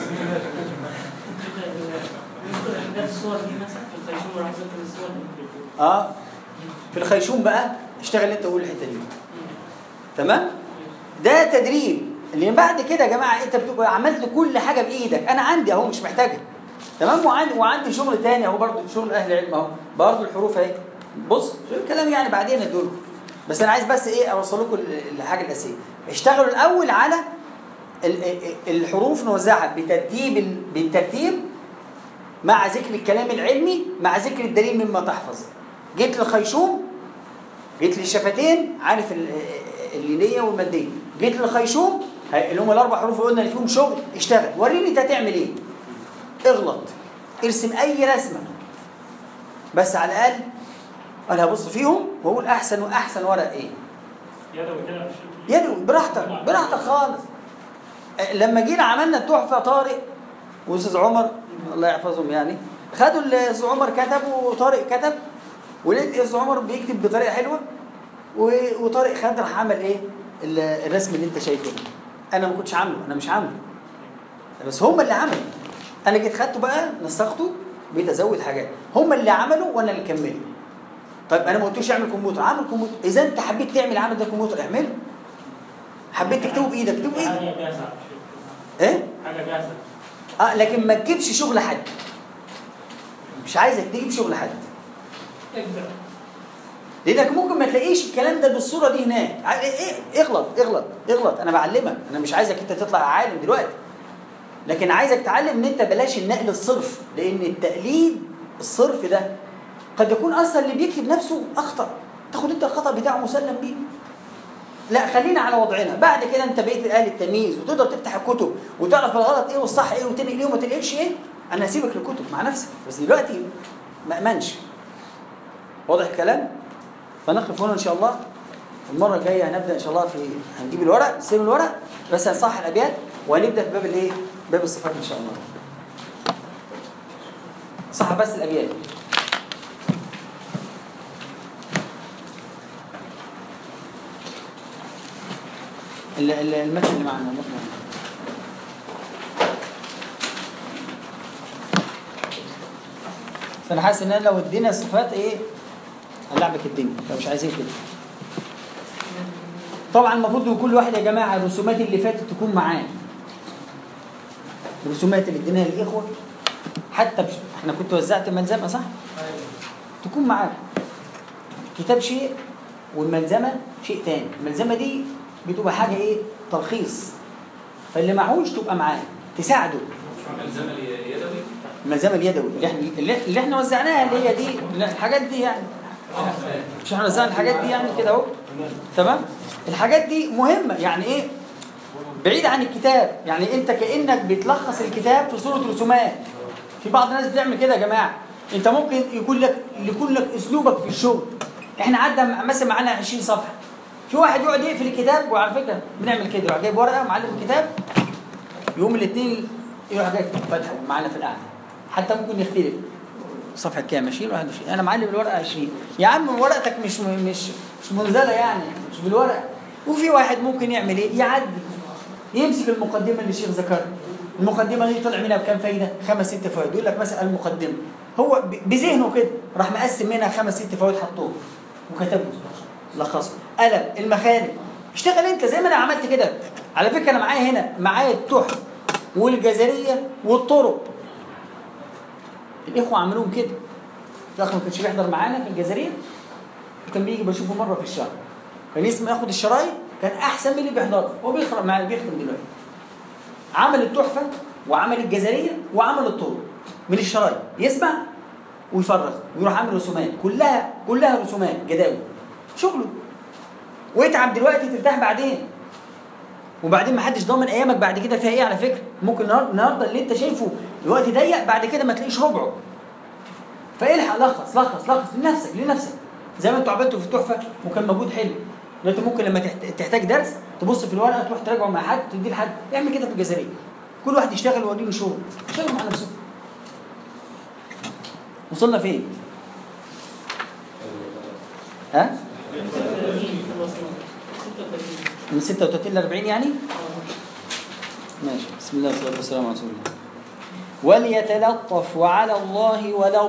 نذكر احداث الصور دي مثلا في الخيشوم وراح ذكر الصور دي اه في الخيشوم بقى اشتغل انت وقول الحته دي تمام ده تدريب اللي بعد كده يا جماعه انت بتبقى عملت كل حاجه بايدك انا عندي اهو مش محتاجها تمام وعندي وعندي شغل تاني اهو برضه شغل اهل العلم اهو برضه الحروف اهي بص شوف الكلام يعني بعدين ادول بس انا عايز بس ايه اوصل لكم ال- الحاجه الاساسيه اشتغلوا الاول على ال- ال- الحروف نوزعها بترتيب ال- بالترتيب مع ذكر الكلام العلمي مع ذكر الدليل مما تحفظ جيت للخيشوم جيت للشفتين عارف ال- اللينيه والماديه جيت للخيشوم هي- اللي هم الاربع حروف اللي قلنا اللي فيهم شغل اشتغل وريني انت هتعمل ايه اغلط ارسم اي رسمه بس على الاقل انا هبص فيهم واقول احسن واحسن ورق ايه يدوي كده يا شيخ. يدوي براحتك براحتك خالص أه، لما جينا عملنا التحفه طارق واستاذ عمر الله يحفظهم يعني خدوا اللي استاذ عمر كتب وطارق كتب ولقيت استاذ عمر بيكتب بطريقه حلوه و- وطارق خد راح عمل ايه ال- الرسم اللي انت شايفه ده انا ما كنتش عامله انا مش عامله بس هم اللي عملوا انا جيت خدته بقى نسخته بقيت ازود حاجات هم اللي عملوا وانا اللي كملت طيب انا ما قلتوش اعمل كمبيوتر عامل كمبيوتر اذا انت حبيت تعمل عمل ده كمبيوتر اعمله حبيت تكتبه بايدك اكتبه بايدك حاجة جاهزة يا شيخ. ايه حاجة جاهزة اه لكن ما تجيبش شغل حد مش عايزك تجيب شغل حد ابدأ لانك ممكن ما تلاقيش الكلام ده بالصوره دي هناك ع- إيه إيه اغلط اغلط اغلط انا بعلمك انا مش عايزك انت تطلع عالم دلوقتي لكن عايزك تعلم ان انت بلاش النقل الصرف لان التقليد الصرف ده قد يكون اصلا اللي بيكتب نفسه اخطا تاخد انت الخطا بتاعه مسلم بيه لا خلينا على وضعنا بعد كده انت بقيت اهل التمييز وتقدر تفتح الكتب وتعرف الغلط ايه والصح ايه وتنقل ايه وما تنقلش ايه انا هسيبك للكتب مع نفسك بس دلوقتي ما امنش واضح الكلام فنقف هنا ان شاء الله المره الجايه هنبدا ان شاء الله في هنجيب الورق نسيب الورق بس هنصحح الابيات وهنبدا في باب الايه باب الصفات ان شاء الله صح بس الابيات ال- ال- المتن اللي معنا المتن اللي معنا. فانا حاسس ان انا لو ادينا الصفات ايه هنلعبك الدنيا فمش عايزين كده طبعا المفروض ان كل واحد يا جماعه الرسومات اللي فاتت تكون معاه الرسومات اللي اديناها للاخوه حتى بش... احنا كنت وزعت الملزمه صح؟ تكون معاك كتاب شيء والملزمه شيء تاني الملزمه دي بتبقى حاجه ايه تلخيص فاللي معهوش تبقى معاه تساعده الزمن يدوي الملزمه اليدوي اللي احنا اللي اللي احنا وزعناها اللي هي دي الحاجات دي يعني مش احنا وزعنا الحاجات دي يعني كده اهو تمام الحاجات دي مهمه يعني ايه بعيد عن الكتاب يعني انت كانك بتلخص الكتاب في صوره رسومات في بعض الناس بتعمل كده يا جماعه انت ممكن يكون لك يكون لك اسلوبك في الشغل احنا عدى مثلا معانا 20 صفحه في واحد يقعد يقفل الكتاب وعلى فكره بنعمل كده يروح جايب ورقه معلم الكتاب يوم الاثنين يروح جاي فاتحه معانا في القعده حتى ممكن يختلف صفحه كام 20 21 انا معلم الورقه 20 يا عم ورقتك مش مش مش منزله يعني مش بالورقه وفي واحد ممكن يعمل ايه يعدي يمسك المقدمه اللي الشيخ ذكرها المقدمه دي طلع منها بكام فايده خمس ست فوائد يقول لك مثلا المقدمه هو ب- بذهنه كده راح مقسم منها خمس ست فوائد حطهم وكتبهم لخصهم قلم المخارج اشتغل انت زي ما انا عملت كده على فكره انا معايا هنا معايا التحف والجزريه والطرق الاخوه عملوهم كده الاخ ما كانش بيحضر معانا في الجزريه وكان بيجي بشوفه مره في الشهر كان يسمع ياخد الشرايط كان احسن من اللي بيحضر هو بيقرا معايا بيختم دلوقتي عمل التحفه وعمل الجزريه وعمل الطرق من الشرايط يسمع ويفرغ ويروح عامل رسومات كلها كلها رسومات جداول شغله ويتعب دلوقتي ترتاح بعدين وبعدين ما حدش ضامن ايامك بعد كده فيها ايه على فكره ممكن النهار- النهارده اللي انت شايفه الوقت ضيق بعد كده ما تلاقيش ربعه فالحق لخص لخص لخص لنفسك لنفسك زي ما انتوا عملتوا في التحفه وكان مجهود حلو ان انت ممكن لما تحت- تحتاج درس تبص في الورقه تروح تراجعه مع حد تديه لحد اعمل كده في الجزريه كل واحد يشتغل ويوريه شغل اشتغلوا مع نفسكم وصلنا فين؟ ها؟ من 36 ل 40 يعني؟ ماشي بسم الله والصلاة والسلام على رسول الله وليتلطف وعلى الله ولض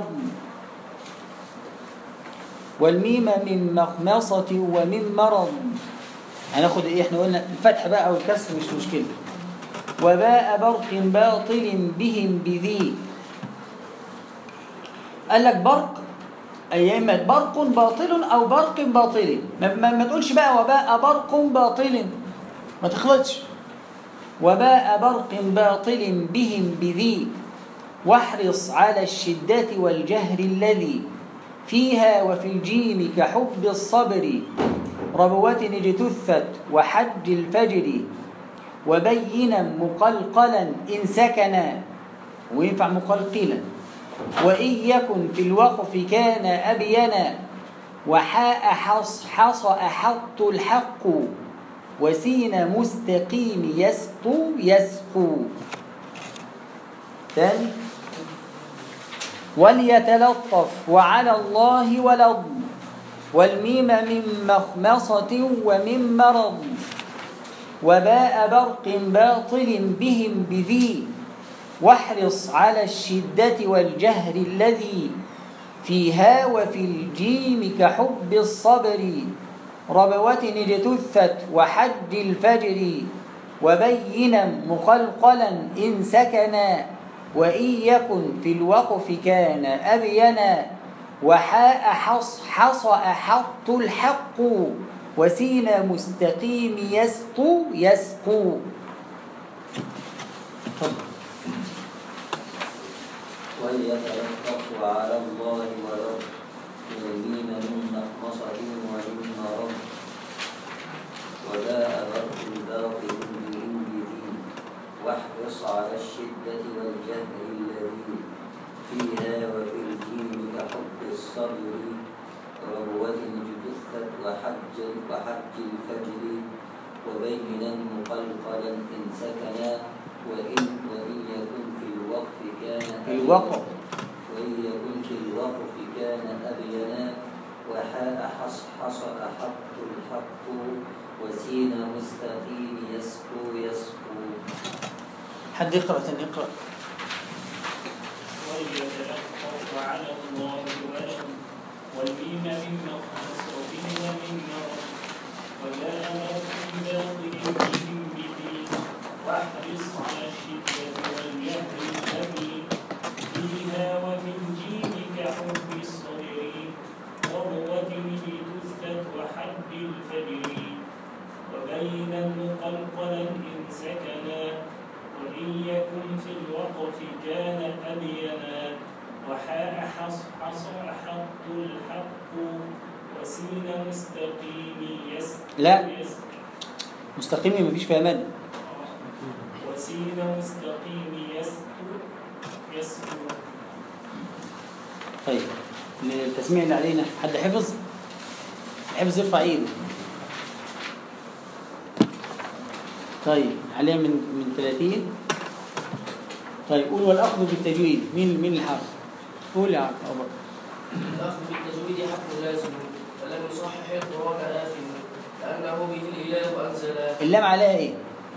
والميم من مخمصة ومن مرض هناخد ايه احنا قلنا الفتح بقى او الكسر مش مشكلة وباء برق باطل بهم بذي قال لك برق أي يا إما برق باطل أو برق باطل ما, ما, ما تقولش بقى وباء برق باطل ما تخلطش وباء برق باطل بهم بذي واحرص على الشدة والجهر الذي فيها وفي الجيم كحب الصبر ربوة اجتثت وحج الفجر وبينا مقلقلا إن سكنا وينفع مقلقلا وإن يكن في الوقف كان أبينا وحاء حص حص أحط الحق وسين مستقيم يسقو يسقو ثاني وليتلطف وعلى الله ولض والميم من مخمصة ومن مرض وباء برق باطل بهم بذي واحرص على الشدة والجهر الذي فيها وفي الجيم كحب الصبر ربوة اجتثت وحج الفجر وبينا مخلقلا إن سكنا وإن يكن في الوقف كان أبينا وحاء حص حص أحط الحق وسين مستقيم يسقو يسقو تفضل وليتلطف على الله ورب يمين من مخمصة ومن مرض وجاء برق باطل بهم بدين واحرص على الشدة والجهل الذي فيها وفي الجيم كحب الصبر ربوة جدثت وحج وحج الفجر وبينا مقلقلا إن سكنا وإن وإن يكن في الوقف كان في الوقف وإن يكن في الوقف كان أبينا وحاء حصحص أحق الحق وسين مستقيم يسكو يسكو حد يقرأ ثاني يقرأ وليتلطف على الله ولهم والميم من مخمصة ومن مرض وجاء مرض باطل بهم بدين واحرص على الشدة والجهل الذي فيها وفي الجيم كحب الصدر وروة لتثبت وحد الفجر وبينا مقلقلا إن سكنا وإن يكن في الوقف كان أبينا وحاء حصحص أحق الحق وسين مستقيم يس لا. يس مستقيم مفيش فيها مد وسين مستقيم يسكو يسكو طيب التسميع اللي علينا حد حفظ حفظ يرفع ايده طيب عليها من من 30 طيب قول والاخذ بالتجويد مين مين الحرف قول يا عم ابو بكر الأخذ بالتجويد حق لازم فلم يصحح القرآن آثم لأنه به الإله أنزل اللام عليها ايه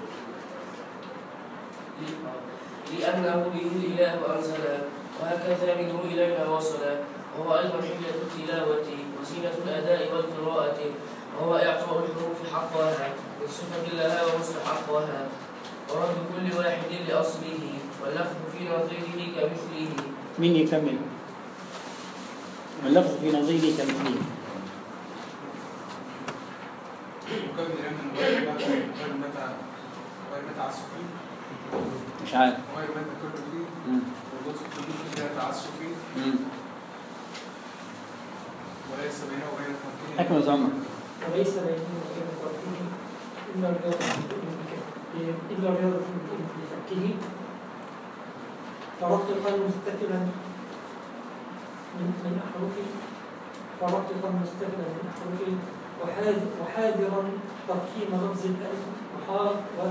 لأنه به الإله أنزل وهكذا منه إلينا وصل وهو أيضا حلية التلاوة وزينة الأداء والقراءة وهو إعطاء الحروف حقها من صفة لها ومستحقها ورد كل واحد لأصله واللفظ في نظيره كمثله مين يكمل واللفظ في نظيره كمثله وكان يعمل غير متى غير متى غير متى عسفي مش عارف غير متى كل فيه مم. واللطف في اللطف فيها تعسفي مم. وليس بينه وبين تركه اكمل يا عمر وليس بينه وبين تركه إلا الرياضة إلا الرياضة بفكه فربط القلب مستقلا من من أحرفه فربط القلب مستقلا من أحرفه وحاذ- وحاذرا تفخيم لفظ الألف وحاذ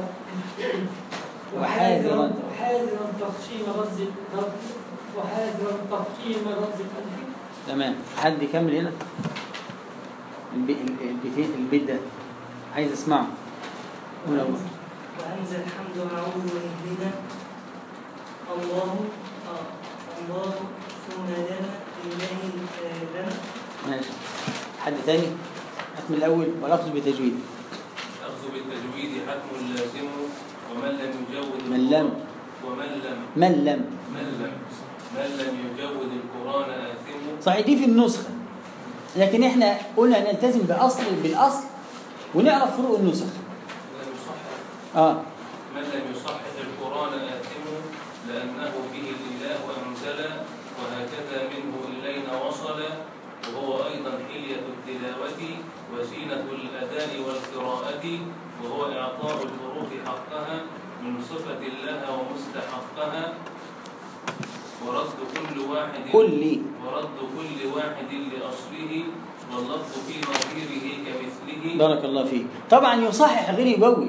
و وحاذرا. وحاذرا تفخيم لفظ الألف وحاذرا تفخيم لفظ الألف تمام حد يكمل هنا البي- ال- البيت البيت ده عايز اسمعه قول يا أبو بكر. وأنزل الحمد معه وإهدنا الله آه الله ثم لنا لله آه، لنا ماشي حد تاني اسم الاول والاخذ بتجويد الأخذ بالتجويد حتم لازم ومن لم يجود من لم. ومن لم من لم من لم من لم يجود القرآن آثم صحيح دي في النسخه لكن احنا قلنا نلتزم باصل بالاصل ونعرف فروق النسخ لم يصحح اه من لم يصحح القرآن آثم لأنه به الإله أنزل وهكذا منه إلينا وصل وهو أيضا حلية التلاوة وزينة الأداء والقراءة وهو إعطاء الحروف حقها من صفة لها ومستحقها ورد كل واحد كل ورد كل واحد لأصله واللفظ في نظيره كمثله بارك الله فيك طبعا يصحح غير يجوز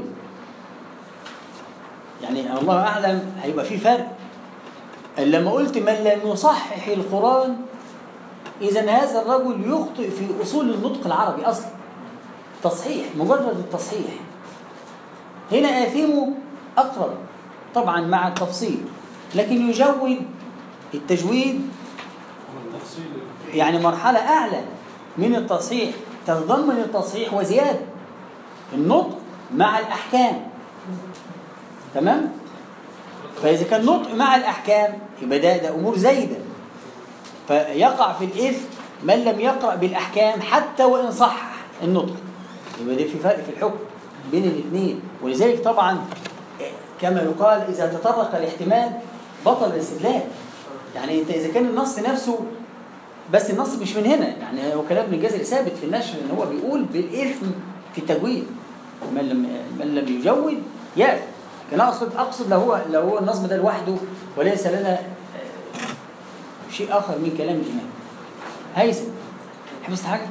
يعني الله اعلم هيبقى في فرق لما قلت من لم يصحح القران اذا هذا الرجل يخطئ في اصول النطق العربي اصلا تصحيح مجرد التصحيح هنا آثمه أقرب طبعا مع التفصيل لكن يجود التجويد التفصيل يعني مرحلة أعلى من التصحيح تتضمن التصحيح وزيادة النطق مع الأحكام تمام؟ فإذا كان نطق مع الأحكام يبقى ده, ده أمور زايدة فيقع في الإثم من لم يقرأ بالأحكام حتى وإن صح النطق يبقى ده في فرق في الحكم بين الاثنين ولذلك طبعا كما يقال إذا تطرق الاحتمال بطل الاستدلال يعني انت اذا كان النص نفسه بس النص مش من هنا يعني هو كلام ابن الجزري ثابت في النشر ان هو بيقول بالاثم في التجويد من لم من لم يجود يأثم لكن اقصد اقصد لو هو لو هو النظم ده لوحده وليس لنا آه، شيء اخر من كلام الامام هيثم حفظت حاجه؟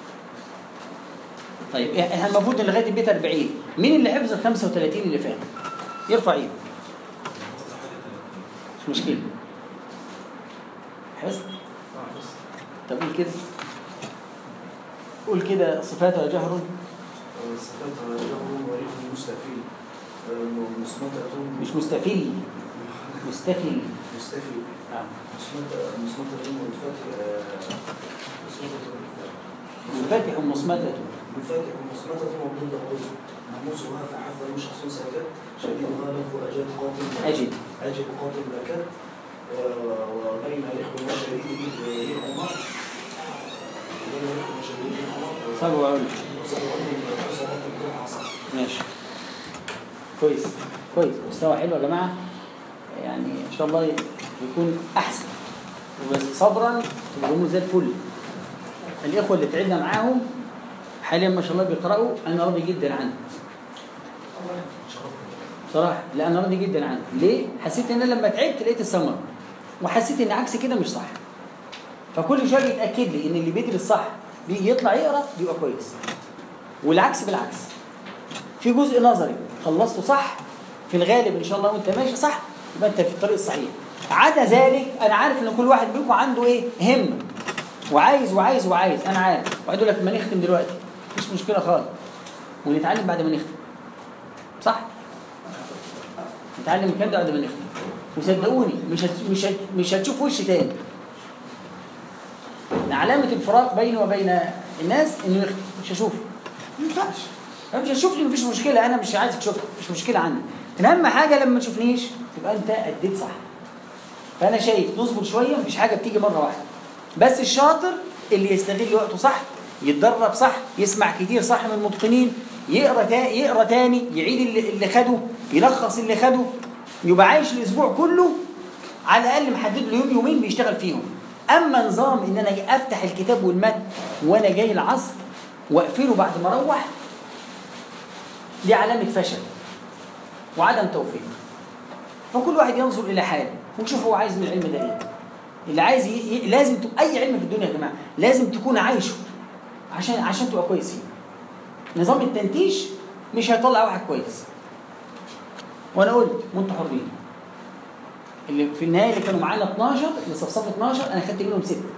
طيب احنا المفروض ان لغايه البيت 40 مين اللي حفظ ال 35 اللي فات؟ يرفع ايده مش مشكله حفظت؟ طب قول كده قول كده صفاتها جهر صفات له وريح مستفيل مسمطة مش مستفيل مستفيل مستفيل نعم مسمطة مسمطة والفتح مسمطة منفتح مصمتة الفاتح مسمطة وضد قول ناموسها فحفظ مش حصون سكت شديدها له أجل قاتل أجد أجل قاتل لكت وبين الإخوة والشديد بينهما بين الإخوة والشديد بينهما صبر وعلم ماشي كويس كويس مستوى حلو يا جماعة يعني إن شاء الله يكون أحسن وبس صبرا تبقى هم زي الفل الإخوة اللي تعبنا معاهم حاليا ما شاء الله بيقرأوا أنا راضي جدا عنهم بصراحة لا أنا راضي جدا عنهم ليه؟ حسيت إن أنا لما تعبت لقيت الثمرة وحسيت إن عكس كده مش صح فكل شوية بيتأكد لي إن اللي بيدرس صح بيجي يطلع يقرأ بيبقى كويس والعكس بالعكس في جزء نظري خلصته صح في الغالب ان شاء الله وانت ماشي صح يبقى انت في الطريق الصحيح عدا ذلك انا عارف ان كل واحد منكم عنده ايه همه وعايز وعايز وعايز انا عارف وقعد يقول لك ما نختم دلوقتي مفيش مشكله خالص ونتعلم بعد ما نختم صح نتعلم الكلام ده بعد ما نختم وصدقوني مش هت... مش هت... مش هتشوف وش تاني إن علامه الفراق بيني وبين الناس انه يختم مش هشوفه ما ينفعش أنا مش هتشوفني مفيش مشكله انا مش عايزك تشوفني مفيش مشكله عندي لكن اهم حاجه لما ما تشوفنيش تبقى انت اديت صح فانا شايف نصبر شويه مفيش حاجه بتيجي مره واحده بس الشاطر اللي يستغل وقته صح يتدرب صح يسمع كتير صح من المتقنين يقرا تا... يقرا تاني يعيد اللي, اللي خده يلخص اللي خده يبقى عايش الاسبوع كله على الاقل محدد له يوم يومين بيشتغل فيهم اما نظام ان انا أجي افتح الكتاب والمتن وانا جاي العصر واقفله بعد ما اروح دي علامه فشل وعدم توفيق فكل واحد ينظر الى حاله ويشوف هو عايز من العلم ده ايه اللي عايز ي... ي... لازم ت... اي علم في الدنيا يا جماعه لازم تكون عايشه عشان عشان تبقى كويس فيه نظام التنتيج مش هيطلع واحد كويس وانا قلت وانتوا حرين اللي في النهايه اللي كانوا معانا 12 اللي صفصف 12 انا خدت منهم سته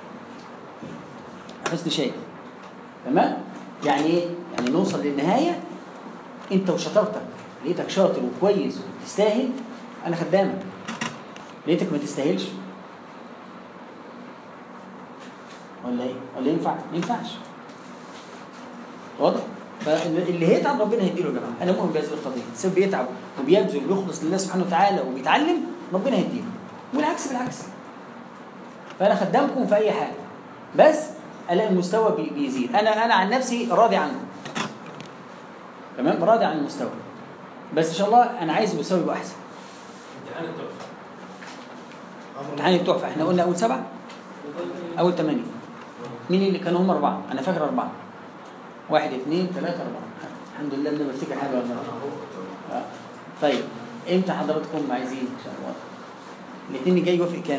حسن شيء تمام يعني ايه يعني نوصل للنهايه انت وشطارتك لقيتك شاطر وكويس وتستاهل انا خدامك لقيتك ما تستاهلش ولا ايه ولا ينفع ما ينفعش واضح فاللي هيتعب ربنا هيديله يا جماعه انا مؤمن بهذه القضيه الانسان بيتعب وبيبذل وبيخلص لله سبحانه وتعالى وبيتعلم ربنا هيديله والعكس بالعكس فانا خدامكم في اي حاجه بس الاقي المستوى بي- بيزيد انا انا عن نفسي راضي عنه تمام راضي عن المستوى بس ان شاء الله انا عايز المستوى يبقى احسن امتحان التحفه امتحان التحفه احنا قلنا اول سبعه اول ثمانيه مين اللي كانوا هم اربعه انا فاكر اربعه واحد اثنين ثلاثه اربعه الحمد لله ان انا بفتكر حاجه ولا آه. طيب امتى حضراتكم عايزين ان شاء الله الاثنين الجاي يوافق كام؟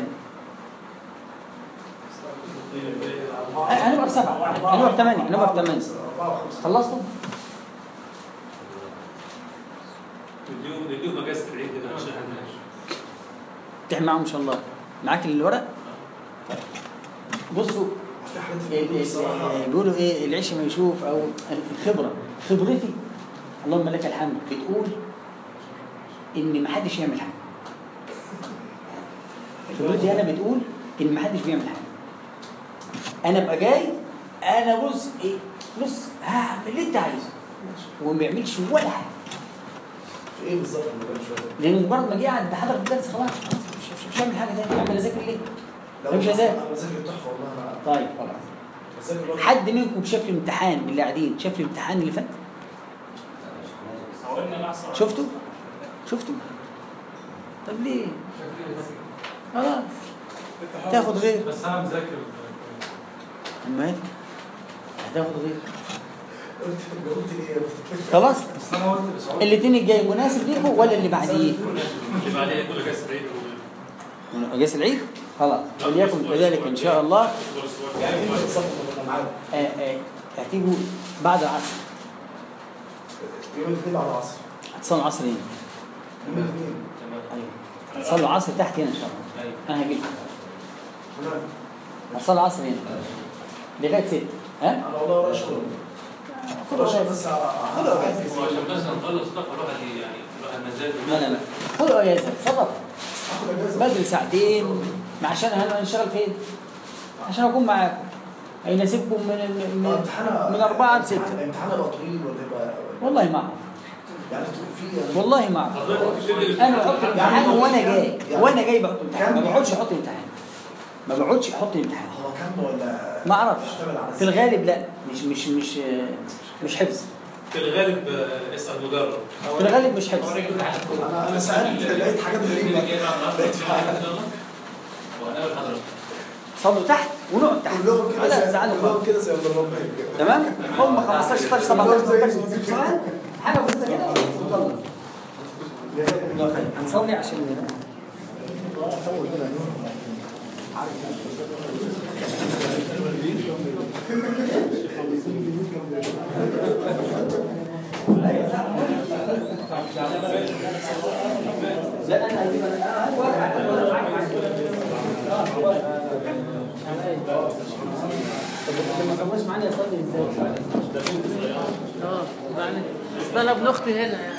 آه، هنبقى بسبعه هنبقى بثمانيه هنبقى بثمانيه خلصتوا؟ نديهم نديهم اجازه العيد كده عشان احنا تحمل معاهم ان شاء الله معاك الورق؟ طيب. بصوا ال- ال- بيقولوا ايه العيش ما يشوف او الخبره خبرتي اللهم لك الحمد بتقول ان ما حدش يعمل حاجه خبرتي انا بتقول ان ما حدش بيعمل حاجه انا ابقى جاي انا بص ايه بص هعمل اللي انت عايزه وما بيعملش ولا حاجه في ايه بالظبط اللي مش فاهم لان مجرد ما جه عند حضر الدرس خلاص مش, مش, مش هعمل حاجه تاني اعمل اذاكر ليه؟ أنا مش هذاكر انا بذاكر التحفه والله انا طيب خلاص بذاكر الوقت. حد منكم شاف الامتحان من اللي قاعدين شاف الامتحان اللي فات حاولنا نحصل شفتوا شفتوا طب ليه خلاص تاخد غير بس انا مذاكر اما انت هتاخد غير قلت قلت ليه خلاص بس انا قلت بصعوبة. الاثنين الجاي مناسب ليكم ولا اللي بعديه اللي بعدها يقول لك اسرائيل اجازه العيد خلاص وليكن كذلك ان شاء الله يعني ايه بالظبط اللي معانا آه، آه، هتيجوا بعد العصر يوم الاثنين بعد العصر هتصلوا العصر هنا يوم الاثنين ايوه هتصلوا العصر تحت هنا ان شاء الله انا هجيب تمام هتصلوا العصر هنا لغايه 6 ها انا والله ورايا شغل ورايا شغل بس هاخدها هو عشان بس نخلص طاقة الواحد يعني الواحد مزاج لا لا لا خدوا اجازه تصرف هاخد اجازه بدري ساعتين ما عشان انا هنشتغل فين؟ عشان اكون معاكم هيناسبكم من من, امتحان من أربعة لستة الامتحان هيبقى طويل ولا يبقى والله ما اعرف يعني تقول فيه والله ما اعرف انا بحط امتحان وانا جاي وانا جاي بحط امتحان ما بقعدش احط امتحان ما بقعدش احط امتحان هو كم ولا ما اعرفش يشتغل على في الغالب لا مش مش مش مش حفظ في الغالب آه، اسال مجرب في الغالب مش حفظ انا انا سالت لقيت حاجات غريبه لقيت حاجات صلوا تحت ونقعد تحت كلهم كده ولا زي تزعلوا كلهم خالص كده زي عبد الرب تمام هم 15 16 17 18 سؤال حاجه بسيطه كده وطلع هنصلي عشان لا انا هجيب انا هات ورقه هات ورقه طب ما خلصش معانا يصلي ازاي؟ اه يعني اصل انا ابن اختي هنا يعني